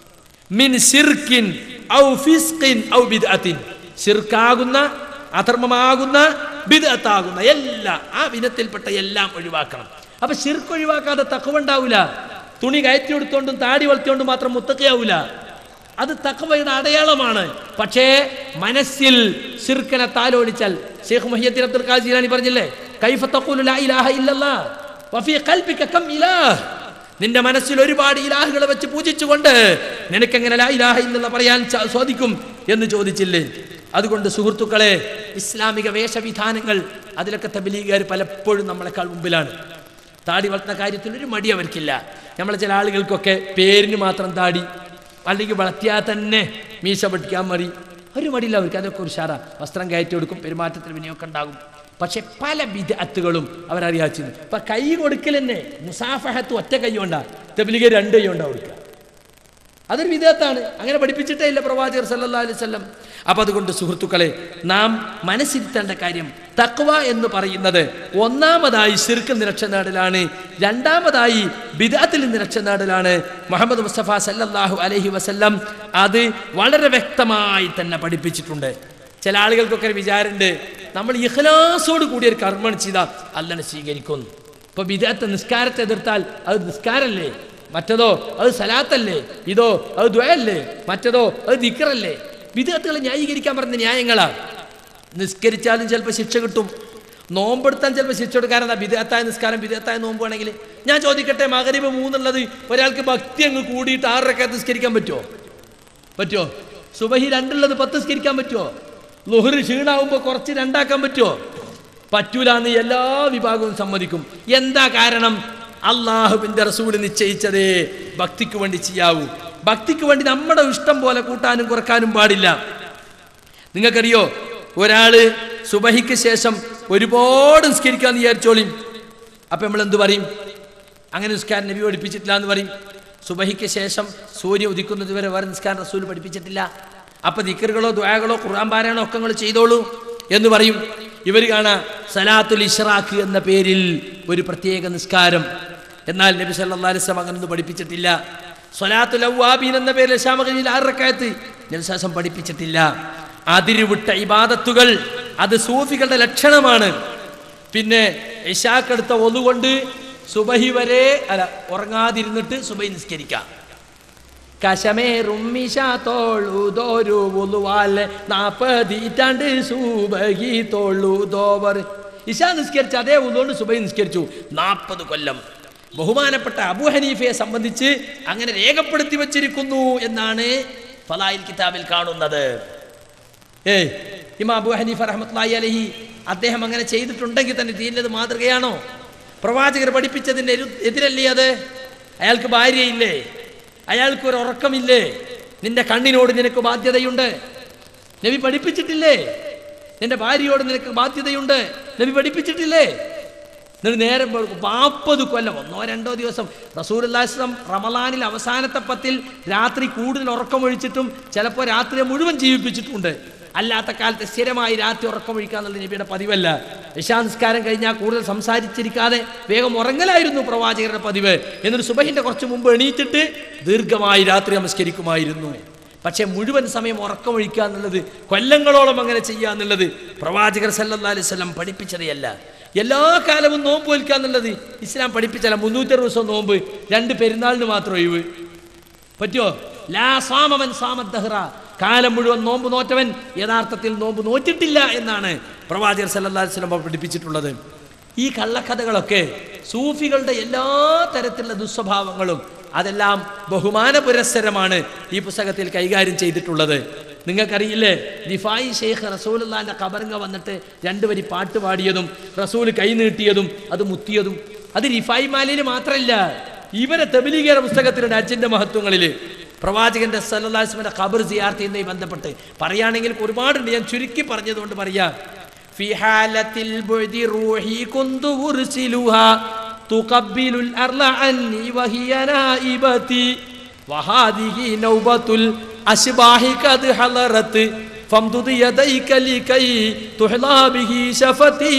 മിൻ സിർക്കിൻ ഔ ഫിസ്കിൻ ഔ ബിദ്അത്തിൻ സിർക്കാകുന്ന അധർമ്മമാകുന്ന ബിദ്അത്താകുന്ന എല്ലാ ആ വിധത്തിൽപ്പെട്ട എല്ലാം ഒഴിവാക്കണം അപ്പൊ ശിർക്ക് ഒഴിവാക്കാതെ തക്കവ ഉണ്ടാവില്ല തുണി കയറ്റി കൊടുത്തോണ്ടും താടി വളർത്തിയോണ്ടും മാത്രം മുത്തക്കയാവൂല അത് തക്കവയുടെ അടയാളമാണ് പക്ഷേ മനസ്സിൽ ശിർക്കനെ താലോടിച്ചാൽ ഷെയ്ഖ് മുഹിയദ്ദീൻ അബ്ദുൽ ഖാദർ ജീലാനി പറഞ്ഞില്ലേ കൈഫ തഖൂലു ലാ ഇലാഹ ഇല്ലല്ലാ വഫീ ഖൽബിക കം ഇലാഹ് നിന്റെ മനസ്സിൽ ഒരുപാട് ഇലാഹുകളെ വെച്ച് പൂജിച്ചുകൊണ്ട് നിനക്കെങ്ങനെ ലാ ഇലാഹ ഇല്ലെന്ന് പറയാൻ ച- സാധിക്കും എന്ന് ചോദിച്ചില്ലേ അതുകൊണ്ട് സുഹൃത്തുക്കളെ ഇസ്ലാമിക വേഷവിധാനങ്ങൾ അതിലൊക്കെ തബലീഗുകാർ പലപ്പോഴും നമ്മളെക്കാൾ മുമ്പിലാണ് താടി വളർത്തുന്ന കാര്യത്തിൽ ഒരു മടി അവർക്കില്ല നമ്മളെ ചില ആളുകൾക്കൊക്കെ പേരിന് മാത്രം താടി അല്ലെങ്കിൽ വളർത്തിയാൽ തന്നെ മീശ പഠിക്കാൻ മതി ഒരു മടിയില്ല അവർക്ക് അതൊക്കെ ഒരു ഷാറ വസ്ത്രം കയറ്റി കൊടുക്കും പെരുമാറ്റത്തിൽ വിനിയോഗം ഉണ്ടാകും പക്ഷെ പല വിദഗ്ധകളും അവരറിയാച്ചിരുന്നു ഇപ്പൊ കൈ കൊടുക്കൽ തന്നെ മുസാഫഹത്ത് ഒറ്റ കൈ കൊണ്ടാ തെബിലിക രണ്ട് കൈ കൊണ്ടാ കൊടുക്കുക അതൊരു വിധേയത്താണ് അങ്ങനെ പഠിപ്പിച്ചിട്ടേ ഇല്ല പ്രവാചകർ സല്ലല്ലാഹു അലൈഹി വസല്ലം അപ്പൊ അതുകൊണ്ട് സുഹൃത്തുക്കളെ നാം മനസ്സിരുത്തേണ്ട കാര്യം തക്വ എന്ന് പറയുന്നത് ഒന്നാമതായി ശിർക്ക് നിരക്ഷ നേടലാണ് രണ്ടാമതായി ബിദാത്തിൽ നിരക്ഷ നേടലാണ് മുഹമ്മദ് മുസ്തഫ സല്ലല്ലാഹു അലൈഹി വസല്ലം അത് വളരെ വ്യക്തമായി തന്നെ പഠിപ്പിച്ചിട്ടുണ്ട് ചില ആളുകൾക്കൊക്കെ ഒരു വിചാരമുണ്ട് നമ്മൾ ഇഖ്ലാസോട് കൂടി ഒരു കർമ്മം ചെയ്താൽ അല്ലനെ സ്വീകരിക്കുന്നു ഇപ്പൊ വിദാത്ത നിസ്കാരത്തെ എതിർത്താൽ അത് നിസ്കാരല്ലേ മറ്റതോ അത് സലാത്തല്ലേ ഇതോ അത് ദ്വയല്ലേ മറ്റതോ അത് ദിക്കറല്ലേ വിധേയത്തുകളെ ന്യായീകരിക്കാൻ പറഞ്ഞ ന്യായങ്ങളാ നിസ്കരിച്ചാലും ചിലപ്പോൾ ശിക്ഷ കിട്ടും നോമ്പെടുത്താൻ ചിലപ്പോൾ ശിക്ഷ കൊടുക്കാറ് എന്താ വിധേയത്തായ നിസ്കാരം വിധേയത്തായ നോമ്പാണെങ്കിൽ ഞാൻ ചോദിക്കട്ടെ മകരിബ് മൂന്നുള്ളത് ഒരാൾക്ക് ഭക്തി അങ്ങ് കൂടിയിട്ട് ആറരക്കെ നിസ്കരിക്കാൻ പറ്റുമോ പറ്റുമോ സുബഹി രണ്ടുള്ളത് പത്ത് നിസ്കരിക്കാൻ പറ്റുമോ ലുഹർ ക്ഷീണാവുമ്പോൾ കുറച്ച് രണ്ടാക്കാൻ പറ്റുമോ പറ്റൂല എന്ന് എല്ലാ വിഭാഗവും സമ്മതിക്കും എന്താ കാരണം അള്ളാഹുവിന്റെ റസൂല് നിശ്ചയിച്ചതേ ഭക്തിക്ക് വേണ്ടി ചെയ്യാവൂ ഭക്തിക്ക് വേണ്ടി നമ്മുടെ ഇഷ്ടം പോലെ കൂട്ടാനും കുറക്കാനും പാടില്ല നിങ്ങൾക്കറിയോ ഒരാള് സുബഹിക്ക് ശേഷം ഒരുപാട് നിസ്കരിക്കാന്ന് വിചാരിച്ചോളിയും അപ്പൊ നമ്മൾ എന്ത് പറയും അങ്ങനെ നിസ്കാരം നബി പഠിപ്പിച്ചിട്ടില്ല എന്ന് പറയും സുബഹിക്ക് ശേഷം സൂര്യ ഉദിക്കുന്നത് വരെ വേറെ നിസ്കാരം റസൂൽ പഠിപ്പിച്ചിട്ടില്ല അപ്പൊ ദിക്കറുകളോ ദ്വാകളോ ഖുർആൻ പാരായണോ ഒക്കെ നിങ്ങൾ ചെയ്തോളൂ എന്ന് പറയും ഇവർ കാണാ സലാത്തുൽ ഇഷ്റാഖ് എന്ന പേരിൽ ഒരു പ്രത്യേക നിസ്കാരം എന്നാൽ നബി സല്ലല്ലാഹു അലൈഹി വസല്ലം അങ്ങനൊന്നും പഠിപ്പിച്ചിട്ടില്ല സ്വലാത്തുൽ അവ്വാബീൻ എന്ന പേരിൽ ശാമകയിൽ ആറക്കായത്ത് ജലശാസം പഠിപ്പിച്ചിട്ടില്ല അതിരുവിട്ട ഇബാദത്തുകൾ അത് സൂഫികളുടെ ലക്ഷണമാണ് പിന്നെ ഇഷാക്കെടുത്ത ഒന്നുകൊണ്ട് സുബഹി വരെ അല്ല ഉറങ്ങാതിരുന്നിട്ട് സുബഹി നിസ്കരിക്കാം കശമേറുമ്മിഷാത്തോളുതോരു ഉളുവാലെ നാപ്പതീറ്റാണ്ട് സുബഹി തോളുതോവർ ഇഷാ നിസ്കരിച്ച അതേ ഉള്ളുകൊണ്ട് സുബഹി നിസ്കരിച്ചു നാൽപ്പത് കൊല്ലം ബഹുമാനപ്പെട്ട അബു ഹനീഫയെ സംബന്ധിച്ച് അങ്ങനെ രേഖപ്പെടുത്തി വച്ചിരിക്കുന്നു എന്നാണ് ഫലായിൽ കിതാബിൽ കാണുന്നത് ഏയ് ഇമാ അബു ഹനീഫ റഹ്മത്തുള്ളാഹി അലഹി അദ്ദേഹം അങ്ങനെ ചെയ്തിട്ടുണ്ടെങ്കിൽ തന്നെ തീരുന്നത് മാതൃകയാണോ പ്രവാചകർ പഠിപ്പിച്ചതിന് എരു- എതിരല്ലേ അത് അയാൾക്ക് ഭാര്യയില്ലേ അയാൾക്ക് ഒരു ഉറക്കമില്ലേ നിന്റെ കണ്ണിനോട് നിനക്ക് ബാധ്യതയുണ്ട് നബി പഠിപ്പിച്ചിട്ടില്ലേ നിന്റെ ഭാര്യയോട് നിനക്ക് ബാധ്യതയുണ്ട് നബി പഠിപ്പിച്ചിട്ടില്ലേ എന്നിട്ട് നേരം നാൽപ്പത് കൊല്ലം ഒന്നോ രണ്ടോ ദിവസം റസൂലുല്ലാസ്ലം റമലാനിൽ അവസാനത്തെ പത്തിൽ രാത്രി കൂടുതൽ ഉറക്കമൊഴിച്ചിട്ടും ചിലപ്പോൾ രാത്രിയെ മുഴുവൻ ജീവിപ്പിച്ചിട്ടുണ്ട് അല്ലാത്ത കാലത്ത് സ്ഥിരമായി രാത്രി ഉറക്കമൊഴിക്കുക എന്നുള്ള നബിയുടെ പതിവല്ല നിശാംസ്കാരം കഴിഞ്ഞാൽ കൂടുതൽ സംസാരിച്ചിരിക്കാതെ വേഗം ഉറങ്ങലായിരുന്നു പ്രവാചകരുടെ പതിവ് എന്നിട്ട് സുബഹിന്റെ കുറച്ച് മുമ്പ് എണീറ്റിട്ട് ദീർഘമായി രാത്രി നമസ്കരിക്കുമായിരുന്നു പക്ഷേ മുഴുവൻ സമയം ഉറക്കമൊഴിക്കുക എന്നുള്ളത് കൊല്ലങ്ങളോളം അങ്ങനെ ചെയ്യുക എന്നുള്ളത് പ്രവാചകർ സല്ലല്ലാഹു അലൈഹി വസല്ലം പഠിപ്പിച്ചതയല്ല എല്ലാ കാലവും നോമ്പ് വലിക്കുക എന്നുള്ളത് ഇസ്ലാം പഠിപ്പിച്ചല്ല മുന്നൂറ്ററുപത് ദിവസം നോമ്പ് രണ്ട് പെരുന്നാളിന് മാത്രം ഒഴിവ് പറ്റുമോ ലാ സാമവൻ സാമദ്ദഹ്റ കാലം മുഴുവൻ നോമ്പ് നോറ്റവൻ യഥാർത്ഥത്തിൽ നോമ്പ് നോറ്റിട്ടില്ല എന്നാണ് പ്രവാചകർ സല്ലല്ലാഹു അലൈഹി വസല്ലം പഠിപ്പിച്ചിട്ടുള്ളത് ഈ കള്ളക്കഥകളൊക്കെ സൂഫികളുടെ എല്ലാ തരത്തിലുള്ള ദുസ്വഭാവങ്ങളും അതെല്ലാം ബഹുമാന പുരസ്സരമാണ് ഈ പുസ്തകത്തിൽ കൈകാര്യം ചെയ്തിട്ടുള്ളത് നിങ്ങൾക്കറിയില്ലേ ദിഫായി ഷെയ്ഖ് റസൂലുള്ളാന്റെ കബറിങ്ങ വന്നിട്ട് രണ്ടു വരി പാട്ട് പാടിയതും റസൂൽ കൈ നീട്ടിയതും അത് മുത്തിയതും അത് റിഫായി മാലിയിൽ മാത്രമല്ല ഇവരെ തെബിലിഗേര പുസ്തകത്തിലുണ്ട് അച്ഛൻ്റെ മഹത്വങ്ങളിൽ പ്രവാചകന്റെ സല്ലാസ്മിന്റെ ഖബർ സിയാർത്തിയുമായി ബന്ധപ്പെട്ട് പറയുകയാണെങ്കിൽ ഒരുപാടുണ്ട് ഞാൻ ചുരുക്കി പറഞ്ഞതുകൊണ്ട് പറയാം في حالة البعد روحي كنت أرسلها تقبل الأرض عني وهي نائبتي وهذه نوبة الأشباح قد حضرت فامدد يديك لكي تحظى به شفتي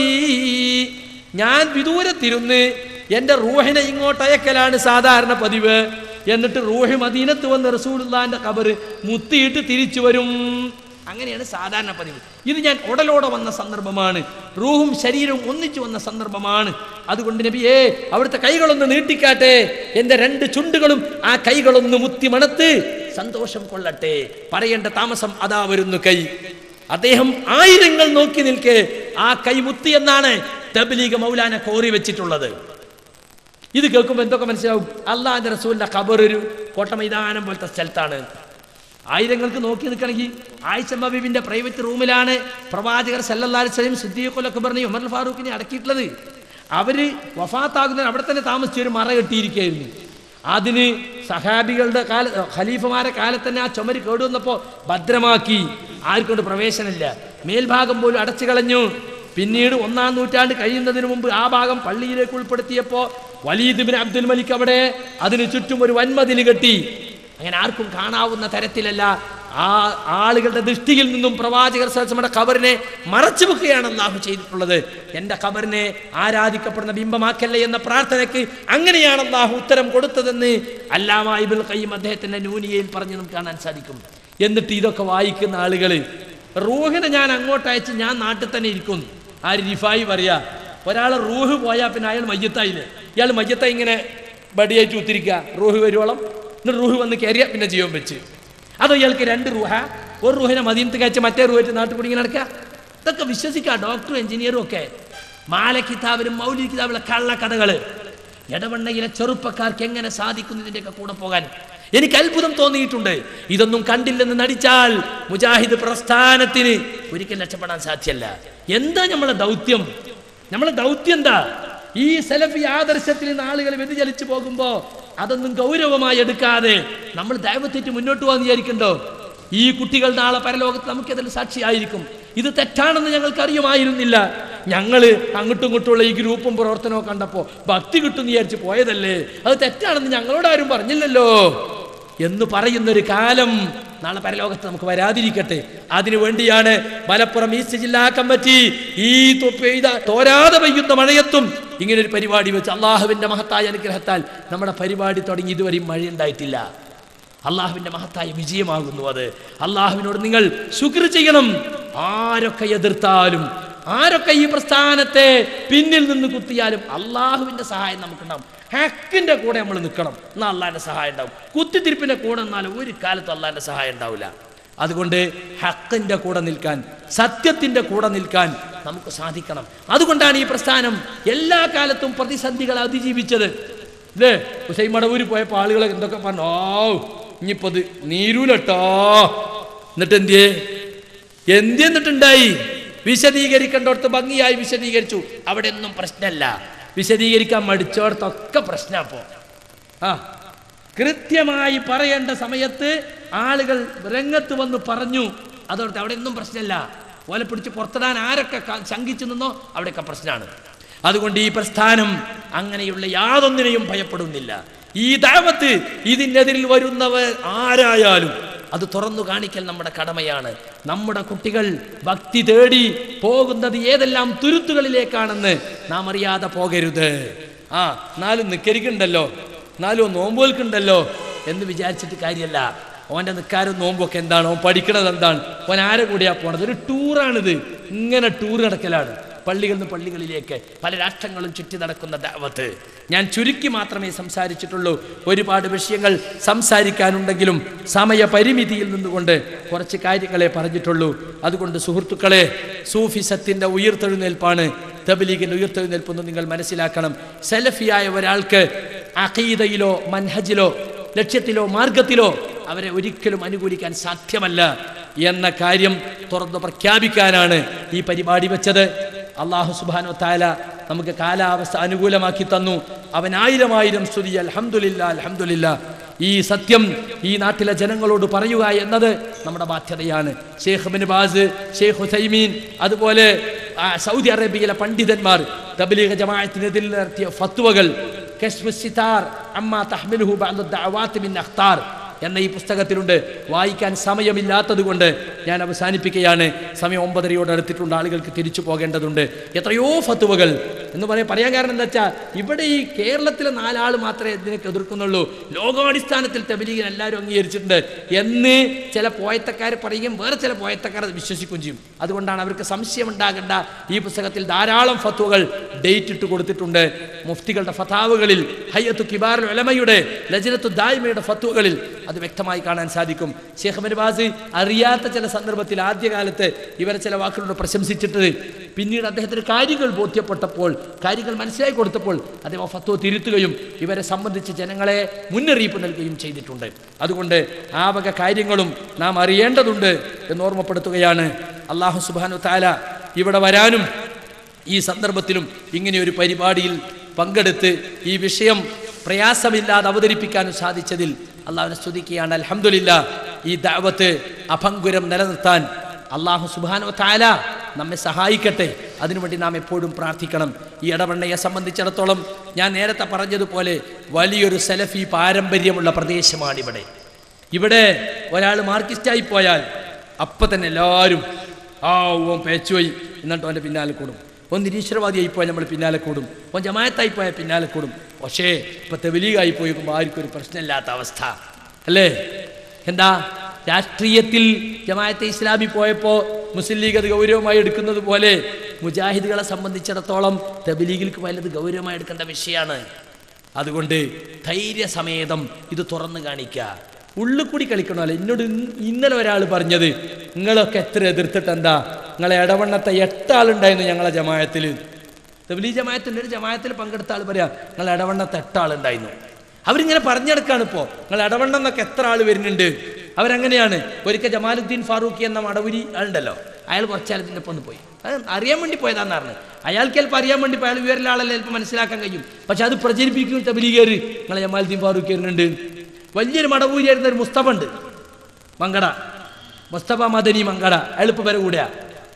ഞാൻ വിദൂരത്തിരുന്ന് എൻ്റെ റൂഹിനെ ഇങ്ങോട്ട് അയക്കലാണ് സാധാരണ പതിവ് എന്നിട്ട് റൂഹ് മദീനത്ത് വന്ന് റസൂലുള്ളാന്റെ കബറ് മുത്തിയിട്ട് തിരിച്ചു വരും അങ്ങനെയാണ് സാധാരണ പതിവ് ഇത് ഞാൻ ഉടലോടെ വന്ന സന്ദർഭമാണ് റൂഹും ശരീരവും ഒന്നിച്ചു വന്ന സന്ദർഭമാണ് അതുകൊണ്ട് നബിയേ അവിടുത്തെ കൈകളൊന്ന് നീട്ടിക്കാട്ടെ എൻ്റെ രണ്ട് ചുണ്ടുകളും ആ കൈകളൊന്ന് മുത്തി മണത്ത് സന്തോഷം കൊള്ളട്ടെ പറയേണ്ട താമസം അതാ വരുന്നു കൈ അദ്ദേഹം ആയിരങ്ങൾ നോക്കി നിൽക്കെ ആ കൈ മുത്തി എന്നാണ് തബ്ലീഗ് മൗലാന കോറി വെച്ചിട്ടുള്ളത് ഇത് കേൾക്കുമ്പോൾ എന്തൊക്കെ മനസ്സിലാവും അള്ളാഹിന്റെ റസൂലിന്റെ ഖബർ ഒരു കോട്ട മൈതാനം പോലത്തെ സ്ഥലത്താണ് ആയിരങ്ങൾക്ക് നോക്കി നിൽക്കണമെങ്കിൽ ആയിഷ ബബീബിന്റെ പ്രൈവറ്റ് റൂമിലാണ് പ്രവാചകർ സല്ലല്ലാഹു അലൈഹി വസല്ലം സിദ്ദീഖുൽ അക്ബറിനെ ഉമർ ഫാറൂഖിനെ അടക്കിയിട്ടുള്ളത് അവര് വഫാത്താകുന്നതിന് അവിടെ തന്നെ താമസിച്ച് ഒരു മറ കെട്ടിയിരിക്കുകയായിരുന്നു അതിന് സഹാബികളുടെ കാല ഖലീഫമാരെ കാലത്ത് തന്നെ ആ ചുമര് കേടുവന്നപ്പോൾ ഭദ്രമാക്കി ആർക്കൊണ്ട് പ്രവേശനമില്ല മേൽഭാഗം പോലും അടച്ചു കളഞ്ഞു പിന്നീട് ഒന്നാം നൂറ്റാണ്ട് കഴിയുന്നതിന് മുമ്പ് ആ ഭാഗം പള്ളിയിലേക്ക് ഉൾപ്പെടുത്തിയപ്പോൾ വലീദ് ബിൻ അബ്ദുൽ മലിക് അവിടെ അതിന് ചുറ്റും ഒരു വൻമതിൽ കെട്ടി അങ്ങനെ ആർക്കും കാണാവുന്ന തരത്തിലല്ല ആ ആളുകളുടെ ദൃഷ്ടിയിൽ നിന്നും പ്രവാചകർ നമ്മുടെ ഖബറിനെ മറച്ചു വെക്കുകയാണ് അള്ളാഹു ചെയ്തിട്ടുള്ളത് എൻ്റെ ഖബറിനെ ആരാധിക്കപ്പെടുന്ന ബിംബമാക്കല്ലേ എന്ന പ്രാർത്ഥനയ്ക്ക് അങ്ങനെയാണ് അള്ളാഹു ഉത്തരം കൊടുത്തതെന്ന് അല്ലാമ ഇബുൽ കയ്യും അദ്ദേഹത്തിൻ്റെ നൂനിയയിൽ പറഞ്ഞ് നമുക്ക് കാണാൻ സാധിക്കും എന്നിട്ട് ഇതൊക്കെ വായിക്കുന്ന ആളുകൾ റൂഹിനെ ഞാൻ അങ്ങോട്ട് അയച്ച് ഞാൻ നാട്ടിൽ തന്നെ ഇരിക്കും ആര് റിഫായി പറയാ ഒരാൾ റൂഹ് പോയാൽ പിന്നെ അയാൾ മയ്യത്തായില്ലേ ഇയാൾ മയ്യത്തായി ഇങ്ങനെ ബടിയായിട്ട് ഉത്തിരിക്കുക റൂഹ് വരുവോളം എന്നിട്ട് റൂഹ് വന്ന് കയറിയ പിന്നെ ജീവൻ വെച്ച് അതോ ഇയാൾക്ക് രണ്ട് റൂഹ ഒരു റൂഹിനെ മദീനത്ത് കഴിച്ച് മറ്റേ റൂഹായിട്ട് നാട്ടിൽ കൂടി ഇങ്ങനെ നടക്കുക ഇതൊക്കെ വിശ്വസിക്കുക ഡോക്ടറും എഞ്ചിനീയറും ഒക്കെ മാല കിതാബിലും മൗലി കിതാബിലെ കള്ളക്കഥകള് ഇടവണ്ണയിലെ ചെറുപ്പക്കാർക്ക് എങ്ങനെ സാധിക്കുന്നു ഇതിൻ്റെയൊക്കെ കൂടെ പോകാൻ എനിക്ക് അത്ഭുതം തോന്നിയിട്ടുണ്ട് ഇതൊന്നും കണ്ടില്ലെന്ന് നടിച്ചാൽ മുജാഹിദ് പ്രസ്ഥാനത്തിന് ഒരിക്കലും രക്ഷപ്പെടാൻ സാധ്യമല്ല എന്താ നമ്മളെ ദൗത്യം നമ്മളെ ദൗത്യം എന്താ ഈ സെലഫി ആദർശത്തിൽ നിന്ന് ആളുകൾ വ്യതിചലിച്ചു പോകുമ്പോ അതൊന്നും ഗൗരവമായി എടുക്കാതെ നമ്മൾ ദൈവത്തേറ്റ് മുന്നോട്ട് പോകാൻ വിചാരിക്കണ്ടോ ഈ കുട്ടികൾ നാളെ പരലോകത്ത് നമുക്കതിൽ സാക്ഷിയായിരിക്കും ഇത് തെറ്റാണെന്ന് ഞങ്ങൾക്ക് അറിയുമായിരുന്നില്ല ഞങ്ങള് അങ്ങോട്ടും ഇങ്ങോട്ടുള്ള ഈ ഗ്രൂപ്പും പ്രവർത്തനവും കണ്ടപ്പോ ഭക്തി കിട്ടും വിചാരിച്ച് പോയതല്ലേ അത് തെറ്റാണെന്ന് ഞങ്ങളോട് ആരും പറഞ്ഞില്ലല്ലോ എന്ന് പറയുന്നൊരു കാലം നാളെ പരലോകത്ത് നമുക്ക് വരാതിരിക്കട്ടെ അതിനു വേണ്ടിയാണ് മലപ്പുറം ഈസ്റ്റ് ജില്ലാ കമ്മിറ്റി ഈ തൊ- പെയ്ത തോരാതെ പെയ്യുന്ന മഴയത്തും ഇങ്ങനെ ഒരു പരിപാടി വെച്ച് അള്ളാഹുവിന്റെ മഹത്തായ അനുഗ്രഹത്താൽ നമ്മുടെ പരിപാടി തുടങ്ങി ഇതുവരെയും മഴയുണ്ടായിട്ടില്ല അള്ളാഹുവിന്റെ മഹത്തായ വിജയമാകുന്നു അത് അള്ളാഹുവിനോട് നിങ്ങൾ ശുക്ർ ചെയ്യണം ആരൊക്കെ എതിർത്താലും ആരൊക്കെ ഈ പ്രസ്ഥാനത്തെ പിന്നിൽ നിന്ന് കുത്തിയാലും അള്ളാഹുവിന്റെ സഹായം നമുക്കുണ്ടാവും ഹക്കിന്റെ കൂടെ നമ്മൾ നിൽക്കണം എന്നാൽ അള്ളാഹിന്റെ സഹായം ഉണ്ടാവും കുത്തിത്തിരിപ്പിന്റെ കൂടെ നിന്നാലും ഒരു കാലത്തും അള്ളാഹിന്റെ സഹായം ഉണ്ടാവില്ല അതുകൊണ്ട് ഹക്കിന്റെ കൂടെ നിൽക്കാൻ സത്യത്തിന്റെ കൂടെ നിൽക്കാൻ നമുക്ക് സാധിക്കണം അതുകൊണ്ടാണ് ഈ പ്രസ്ഥാനം എല്ലാ കാലത്തും പ്രതിസന്ധികളെ അതിജീവിച്ചത് ഇല്ലേ ഹുസൈൻ മടവൂര് പോയപ്പോൾ ആളുകൾ എന്തൊക്കെ പറഞ്ഞു ഓ ഇനിയിപ്പോ ഇത് നീരൂലട്ടോ എന്നിട്ട് എന്തിയേ എന്തി എന്നിട്ടുണ്ടായി വിശദീകരിക്കേണ്ടടുത്ത് ഭംഗിയായി വിശദീകരിച്ചു അവിടെ ഒന്നും പ്രശ്നമല്ല വിശദീകരിക്കാൻ മടിച്ചോടത്തൊക്കെ പ്രശ്നം അപ്പോ ആ കൃത്യമായി പറയേണ്ട സമയത്ത് ആളുകൾ രംഗത്ത് വന്ന് പറഞ്ഞു അതോടത്ത് അവിടെ ഒന്നും പ്രശ്നമില്ല ഓലെ പിടിച്ച് പുറത്തിടാൻ ആരൊക്കെ ക- ശങ്കിച്ചു നിന്നോ അവിടെയൊക്കെ പ്രശ്നമാണ് അതുകൊണ്ട് ഈ പ്രസ്ഥാനം അങ്ങനെയുള്ള യാതൊന്നിനെയും ഭയപ്പെടുന്നില്ല ഈ ദാവത്ത് ഇതിനെതിരിൽ വരുന്നവർ ആരായാലും അത് തുറന്നു കാണിക്കൽ നമ്മുടെ കടമയാണ് നമ്മുടെ കുട്ടികൾ ഭക്തി തേടി പോകുന്നത് ഏതെല്ലാം തുരുത്തുകളിലേക്കാണെന്ന് നാം അറിയാതെ പോകരുത് ആ നാലും നിക്കരിക്കുണ്ടല്ലോ നാലും നോമ്പുകൾക്കുണ്ടല്ലോ എന്ന് വിചാരിച്ചിട്ട് കാര്യമല്ല ഓൻ്റെ നിൽക്കാരും നോമ്പൊക്കെ എന്താണ് ഓൻ പഠിക്കണത് എന്താണ് ഓൻ ആരെ കൂടിയാ പോണത് ഒരു ടൂറാണിത് ഇങ്ങനെ ടൂർ നടക്കലാണ് പള്ളികളിൽ നിന്ന് പള്ളികളിലേക്ക് പല രാഷ്ട്രങ്ങളും ചുറ്റി നടക്കുന്ന ദാവത്ത് ഞാൻ ചുരുക്കി മാത്രമേ സംസാരിച്ചിട്ടുള്ളൂ ഒരുപാട് വിഷയങ്ങൾ സംസാരിക്കാനുണ്ടെങ്കിലും സമയപരിമിതിയിൽ നിന്നുകൊണ്ട് കുറച്ച് കാര്യങ്ങളെ പറഞ്ഞിട്ടുള്ളൂ അതുകൊണ്ട് സുഹൃത്തുക്കളെ സൂഫിസത്തിൻ്റെ ഉയർത്തെഴുന്നേൽപ്പാണ് തബലീഗിൻ്റെ ഉയർത്തെഴുന്നേൽപ്പെന്ന് നിങ്ങൾ മനസ്സിലാക്കണം സെലഫിയായ ഒരാൾക്ക് അഖീദയിലോ മൻഹജിലോ ലക്ഷ്യത്തിലോ മാർഗത്തിലോ അവരെ ഒരിക്കലും അനുകൂലിക്കാൻ സാധ്യമല്ല എന്ന കാര്യം തുറന്നു പ്രഖ്യാപിക്കാനാണ് ഈ പരിപാടി വെച്ചത് അള്ളാഹു സുബാനോ താല നമുക്ക് കാലാവസ്ഥ അനുകൂലമാക്കി തന്നു അവൻ ആയിരം ആയിരം സ്തുതി അൽഹംദുലില്ല അൽഹംദുലില്ല ഈ സത്യം ഈ നാട്ടിലെ ജനങ്ങളോട് പറയുക എന്നത് നമ്മുടെ ബാധ്യതയാണ് ഷെയ്ഖ് ബിൻ ബാസ് ഷെയ്ഖ് ഹുസൈമീൻ അതുപോലെ ആ, സൗദി അറേബ്യയിലെ പണ്ഡിതന്മാർ തബ്ലീഗ് ജമാഅത്തിനെതിരെ നടത്തിയ ഫത്വകൾ കശ്ഫ് സിതാർ അമ്മാ തഹ്മിലുഹു ബഅദു ദഅവാത്തി മിൻ അഖ്താർ എന്ന ഈ പുസ്തകത്തിലുണ്ട് വായിക്കാൻ സമയമില്ലാത്തത് കൊണ്ട് ഞാൻ അവസാനിപ്പിക്കുകയാണ് സമയം ഒമ്പതരയോട് അടുത്തിട്ടുണ്ട് ആളുകൾക്ക് തിരിച്ചു പോകേണ്ടതുണ്ട് എത്രയോ ഫത്തുവകൾ എന്ന് പറയാൻ പറയാൻ കാരണം എന്താ വെച്ചാൽ ഇവിടെ ഈ കേരളത്തിലെ നാലാൾ മാത്രമേ ഇതിനൊക്കെ എതിർക്കുന്നുള്ളൂ ലോകാടിസ്ഥാനത്തിൽ തെബലീഗിന് എല്ലാവരും അംഗീകരിച്ചിട്ടുണ്ട് എന്ന് ചില പോയത്തക്കാർ പറയുകയും വേറെ ചില പോയത്തക്കാർ അത് വിശ്വസിക്കുകയും ചെയ്യും അതുകൊണ്ടാണ് അവർക്ക് സംശയം ഉണ്ടാകേണ്ട ഈ പുസ്തകത്തിൽ ധാരാളം ഫത്വകൾ ഡേറ്റ് ഇട്ട് കൊടുത്തിട്ടുണ്ട് മുഫ്തികളുടെ ഫതാവുകളിൽ ഹയ്യത്തു കിബാർ ഉലമയുടെ ലജനത്തു ദായ്മയുടെ ഫത്വകളിൽ അത് വ്യക്തമായി കാണാൻ സാധിക്കും ഷേഖ് മെർബാസ് അറിയാത്ത ചില സന്ദർഭത്തിൽ ആദ്യകാലത്ത് ഇവരെ ചില വാക്കുകളോട് പ്രശംസിച്ചിട്ട് പിന്നീട് അദ്ദേഹത്തിന് കാര്യങ്ങൾ ബോധ്യപ്പെട്ടപ്പോൾ കാര്യങ്ങൾ മനസ്സിലാക്കി കൊടുത്തപ്പോൾ അദ്ദേഹം ആ ഫത്വ തിരുത്തുകയും ഇവരെ സംബന്ധിച്ച് ജനങ്ങളെ മുന്നറിയിപ്പ് നൽകുകയും ചെയ്തിട്ടുണ്ട് അതുകൊണ്ട് ആ വക കാര്യങ്ങളും നാം അറിയേണ്ടതുണ്ട് എന്ന് ഓർമ്മപ്പെടുത്തുകയാണ് അള്ളാഹു സുബാനു താല ഇവിടെ വരാനും ഈ സന്ദർഭത്തിലും ഇങ്ങനെ ഒരു പരിപാടിയിൽ പങ്കെടുത്ത് ഈ വിഷയം പ്രയാസമില്ലാതെ അവതരിപ്പിക്കാനും സാധിച്ചതിൽ അള്ളാഹുവിനെ സ്തുതിക്കുകയാണ് അൽഹംദുലില്ല ഈ ദാവത്ത് അഭങ്കുരം നിലനിർത്താൻ അള്ളാഹു സുബാനോ താല നമ്മെ സഹായിക്കട്ടെ അതിനുവേണ്ടി നാം എപ്പോഴും പ്രാർത്ഥിക്കണം ഈ ഇടവണ്ണയെ സംബന്ധിച്ചിടത്തോളം ഞാൻ നേരത്തെ പറഞ്ഞതുപോലെ വലിയൊരു സെലഫി പാരമ്പര്യമുള്ള പ്രദേശമാണിവിടെ ഇവിടെ ഒരാൾ മാർക്കിസ്റ്റായി പോയാൽ അപ്പം തന്നെ എല്ലാവരും ആ ഓൻ പേച്ചുപോയി എന്നിട്ട് അവൻ്റെ പിന്നാലെ കൂടും ഓൻ നിരീശ്വരവാദിയായി പോയാൽ നമ്മൾ പിന്നാലെ കൂടും ഓൻ ജമായത്തായി പോയാൽ പിന്നാലെ കൂടും പക്ഷേ ഇപ്പം തെവലീഗായി പോയപ്പോൾ ആർക്കും ഒരു പ്രശ്നമില്ലാത്ത അവസ്ഥ അല്ലേ എന്താ രാഷ്ട്രീയത്തിൽ ജമായത്തെ ഇസ്ലാമി പോയപ്പോൾ മുസ്ലിം ലീഗ് അത് ഗൗരവമായി എടുക്കുന്നത് പോലെ മുജാഹിദുകളെ സംബന്ധിച്ചിടത്തോളം തെബലീഗിൽക്ക് വല്ലത് ഗൗരവമായി എടുക്കേണ്ട വിഷയമാണ് അതുകൊണ്ട് ധൈര്യസമേതം ഇത് തുറന്നു കാണിക്കുക ഉള്ളിൽ കൂടി കളിക്കണമല്ലോ എന്നോട് ഇന്ന് ഇന്നലെ ഒരാൾ പറഞ്ഞത് നിങ്ങളൊക്കെ എത്ര എതിർത്തിട്ട് എന്താ നിങ്ങളെ ഇടവണ്ണത്തെ എട്ടാളുണ്ടായിരുന്നു ഞങ്ങളെ ജമായത്തിൽ തെബലീ ജമായത്തിൻ്റെ ഒരു ജമായത്തിൽ പങ്കെടുത്ത ആൾ പറയാം നിങ്ങൾ ഇടവണ്ണത്തെ എട്ടാളുണ്ടായിരുന്നു അവരിങ്ങനെ പറഞ്ഞെടുക്കാണ് ഇപ്പോൾ നിങ്ങൾ ഇടവണ്ണം എന്നൊക്കെ എത്ര ആൾ വരുന്നുണ്ട് അവരങ്ങനെയാണ് ഒരിക്കൽ ജമാലുദ്ദീൻ ഫാറൂഖി എന്ന മടവുരി ആളുണ്ടല്ലോ അയാൾ കുറച്ചാലത്തിൻ്റെ ഒപ്പം ഒന്ന് പോയി അത് അറിയാൻ വേണ്ടി പോയതാന്ന് പറഞ്ഞു അയാൾക്ക് ചിലപ്പോൾ അറിയാൻ വേണ്ടി പോയി അയാൾ വിവരമുള്ള ആളല്ലേ ചിലപ്പോൾ മനസ്സിലാക്കാൻ കഴിയും പക്ഷെ അത് പ്രചരിപ്പിക്കും തബലീഗേറ് നിങ്ങളെ ജമാലുദ്ദീൻ ഫാറൂഖി വരുന്നുണ്ട് വലിയൊരു മടവൂരിയായിരുന്ന ഒരു മുസ്തഫ ഉണ്ട് മങ്കട മുസ്തഫ മദനി മങ്കട അയാൾ ഇപ്പോൾ വരെ കൂടെയാ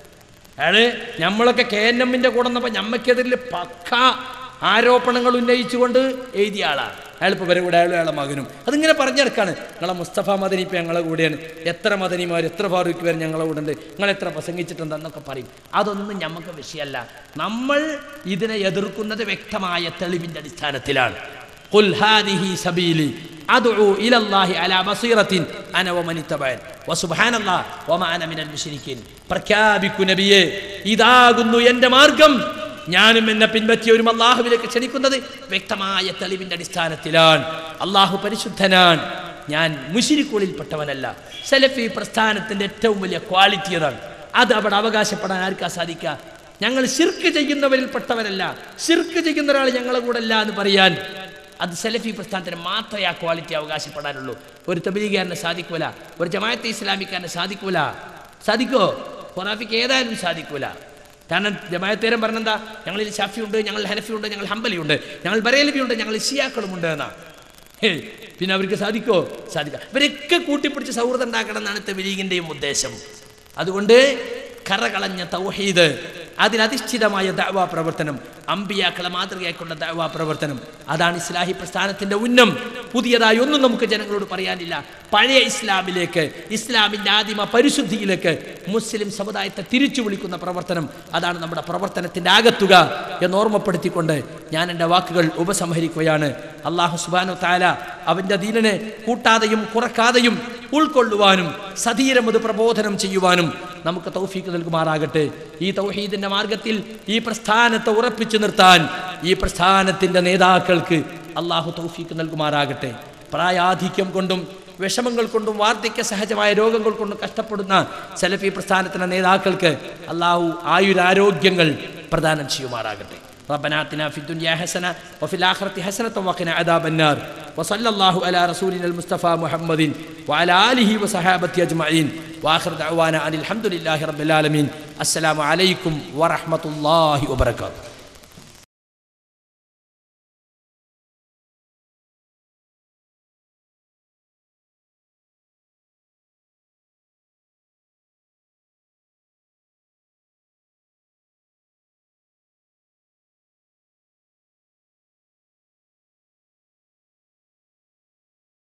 അയാള് നമ്മളൊക്കെ കെ എൻ എമ്മിൻ്റെ കൂടെ വന്നപ്പോൾ ഞമ്മക്കെതിരിൽ പക്ക ആരോപണങ്ങൾ ഉന്നയിച്ചുകൊണ്ട് എഴുതിയ ആളാണ് അയാൾ ഇപ്പോൾ വരെ കൂടെ അയാളും അയാളെ മകനും അതിങ്ങനെ പറഞ്ഞെടുക്കാണ് നിങ്ങളെ മുസ്തഫ മദനി ഇപ്പം ഞങ്ങളെ കൂടെയാണ് എത്ര മദനിമാർ എത്ര ഫാറൂഖ് പേര് ഞങ്ങളെ കൂടെ ഉണ്ട് നിങ്ങൾ എത്ര പ്രസംഗിച്ചിട്ടുണ്ട് എന്നൊക്കെ പറയും അതൊന്നും നമുക്ക് വിഷയമല്ല നമ്മൾ ഇതിനെ എതിർക്കുന്നത് വ്യക്തമായ തെളിവിൻ്റെ അടിസ്ഥാനത്തിലാണ് قل هذه سبيلي أدعو إلى الله على بصيرة أنا ومن اتبعني وسبحان الله وما أنا من المشركين പ്രഖ്യാപിക്കു നബിയെ ഇതാകുന്നു എൻ്റെ മാർഗം ഞാനും എന്നെ പിൻപറ്റിയവരും അള്ളാഹുവിലേക്ക് ക്ഷണിക്കുന്നത് വ്യക്തമായ തെളിവിൻ്റെ അടിസ്ഥാനത്തിലാണ് അള്ളാഹു പരിശുദ്ധനാണ് ഞാൻ മുഷിരിക്കുളിൽപ്പെട്ടവനല്ല സെലഫി പ്രസ്ഥാനത്തിൻ്റെ ഏറ്റവും വലിയ ക്വാളിറ്റി അതാണ് അത് അവിടെ അവകാശപ്പെടാൻ ആർക്കാ സാധിക്കുക ഞങ്ങൾ ശിർക്ക് ചെയ്യുന്നവരിൽപ്പെട്ടവരല്ല ശിർക്ക് ചെയ്യുന്ന ഒരാൾ ഞങ്ങളെ കൂടെ അല്ല എന്ന് പറയാൻ അത് സെലഫി പ്രസ്ഥാനത്തിന് മാത്രമേ ആ ക്വാളിറ്റി അവകാശപ്പെടാനുള്ളൂ ഒരു തബലീഗാരനെ സാധിക്കൂല ഒരു ജമാഅത്തെ ഇസ്ലാമിക്കാരനെ സാധിക്കൂല സാധിക്കോ ഖുറാഫിക്ക് ഏതായാലും സാധിക്കൂല കാരണം ജമാഅത്തേരം പറഞ്ഞെന്താ ഞങ്ങളിൽ ഷാഫി ഉണ്ട് ഞങ്ങൾ ഹനഫി ഉണ്ട് ഞങ്ങൾ ഹംബലി ഉണ്ട് ഞങ്ങൾ ബറേലബി ഉണ്ട് ഞങ്ങൾ ഷിയാക്കളും ഉണ്ട് എന്നാ ഹേയ്, പിന്നെ അവർക്ക് സാധിക്കോ സാധിക്കാം ഇവരൊക്കെ കൂട്ടിപ്പിടിച്ച് സൗഹൃദം ഉണ്ടാക്കണം എന്നാണ് തെബലീഗിൻ്റെയും ഉദ്ദേശം അതുകൊണ്ട് കറകളഞ്ഞ തൗഹീദ് അതിലധിഷ്ഠിതമായ ദഅവാ പ്രവർത്തനം അമ്പിയാക്കളെ മാതൃകയാക്കൊണ്ട ദഅവാ പ്രവർത്തനം അതാണ് ഇസ്ലാഹി പ്രസ്ഥാനത്തിന്റെ ഉന്നം പുതിയതായി ഒന്നും നമുക്ക് ജനങ്ങളോട് പറയാനില്ല പഴയ ഇസ്ലാമിലേക്ക് ഇസ്ലാമിന്റെ ആദിമ പരിശുദ്ധിയിലേക്ക് മുസ്ലിം സമുദായത്തെ തിരിച്ചു വിളിക്കുന്ന പ്രവർത്തനം അതാണ് നമ്മുടെ പ്രവർത്തനത്തിന്റെ ആകത്തുക എന്ന് ഓർമ്മപ്പെടുത്തിക്കൊണ്ട് ഞാൻ എൻ്റെ വാക്കുകൾ ഉപസംഹരിക്കുകയാണ് അള്ളാഹു സുബാനു താല അവൻ്റെ ദീനനെ കൂട്ടാതെയും കുറക്കാതെയും ഉൾക്കൊള്ളുവാനും സധീരം അത് പ്രബോധനം ചെയ്യുവാനും നമുക്ക് തൗഫീക്ക് നൽകുമാറാകട്ടെ ഈ തൗഹീദിന്റെ മാർഗത്തിൽ ഈ പ്രസ്ഥാനത്തെ ഉറപ്പിച്ചു നിർത്താൻ ഈ പ്രസ്ഥാനത്തിന്റെ നേതാക്കൾക്ക് അള്ളാഹു തൗഫീക്ക് നൽകുമാറാകട്ടെ പ്രായാധിക്യം കൊണ്ടും വിഷമങ്ങൾ കൊണ്ടും വാർദ്ധക്യ സഹജമായ രോഗങ്ങൾ കൊണ്ടും കഷ്ടപ്പെടുന്ന സലഫി പ്രസ്ഥാനത്തിന്റെ നേതാക്കൾക്ക് അള്ളാഹു ആയുരാരോഗ്യങ്ങൾ പ്രദാനം ചെയ്യുമാറാകട്ടെ ربنا آتنا في الدنيا حسنة وفي الآخرة حسنة وقنا عذاب النار وصلى الله على رسولنا المصطفى محمد وعلى آله وصحابته أجمعين وآخر دعوانا أن الحمد لله رب العالمين السلام عليكم ورحمة الله وبركاته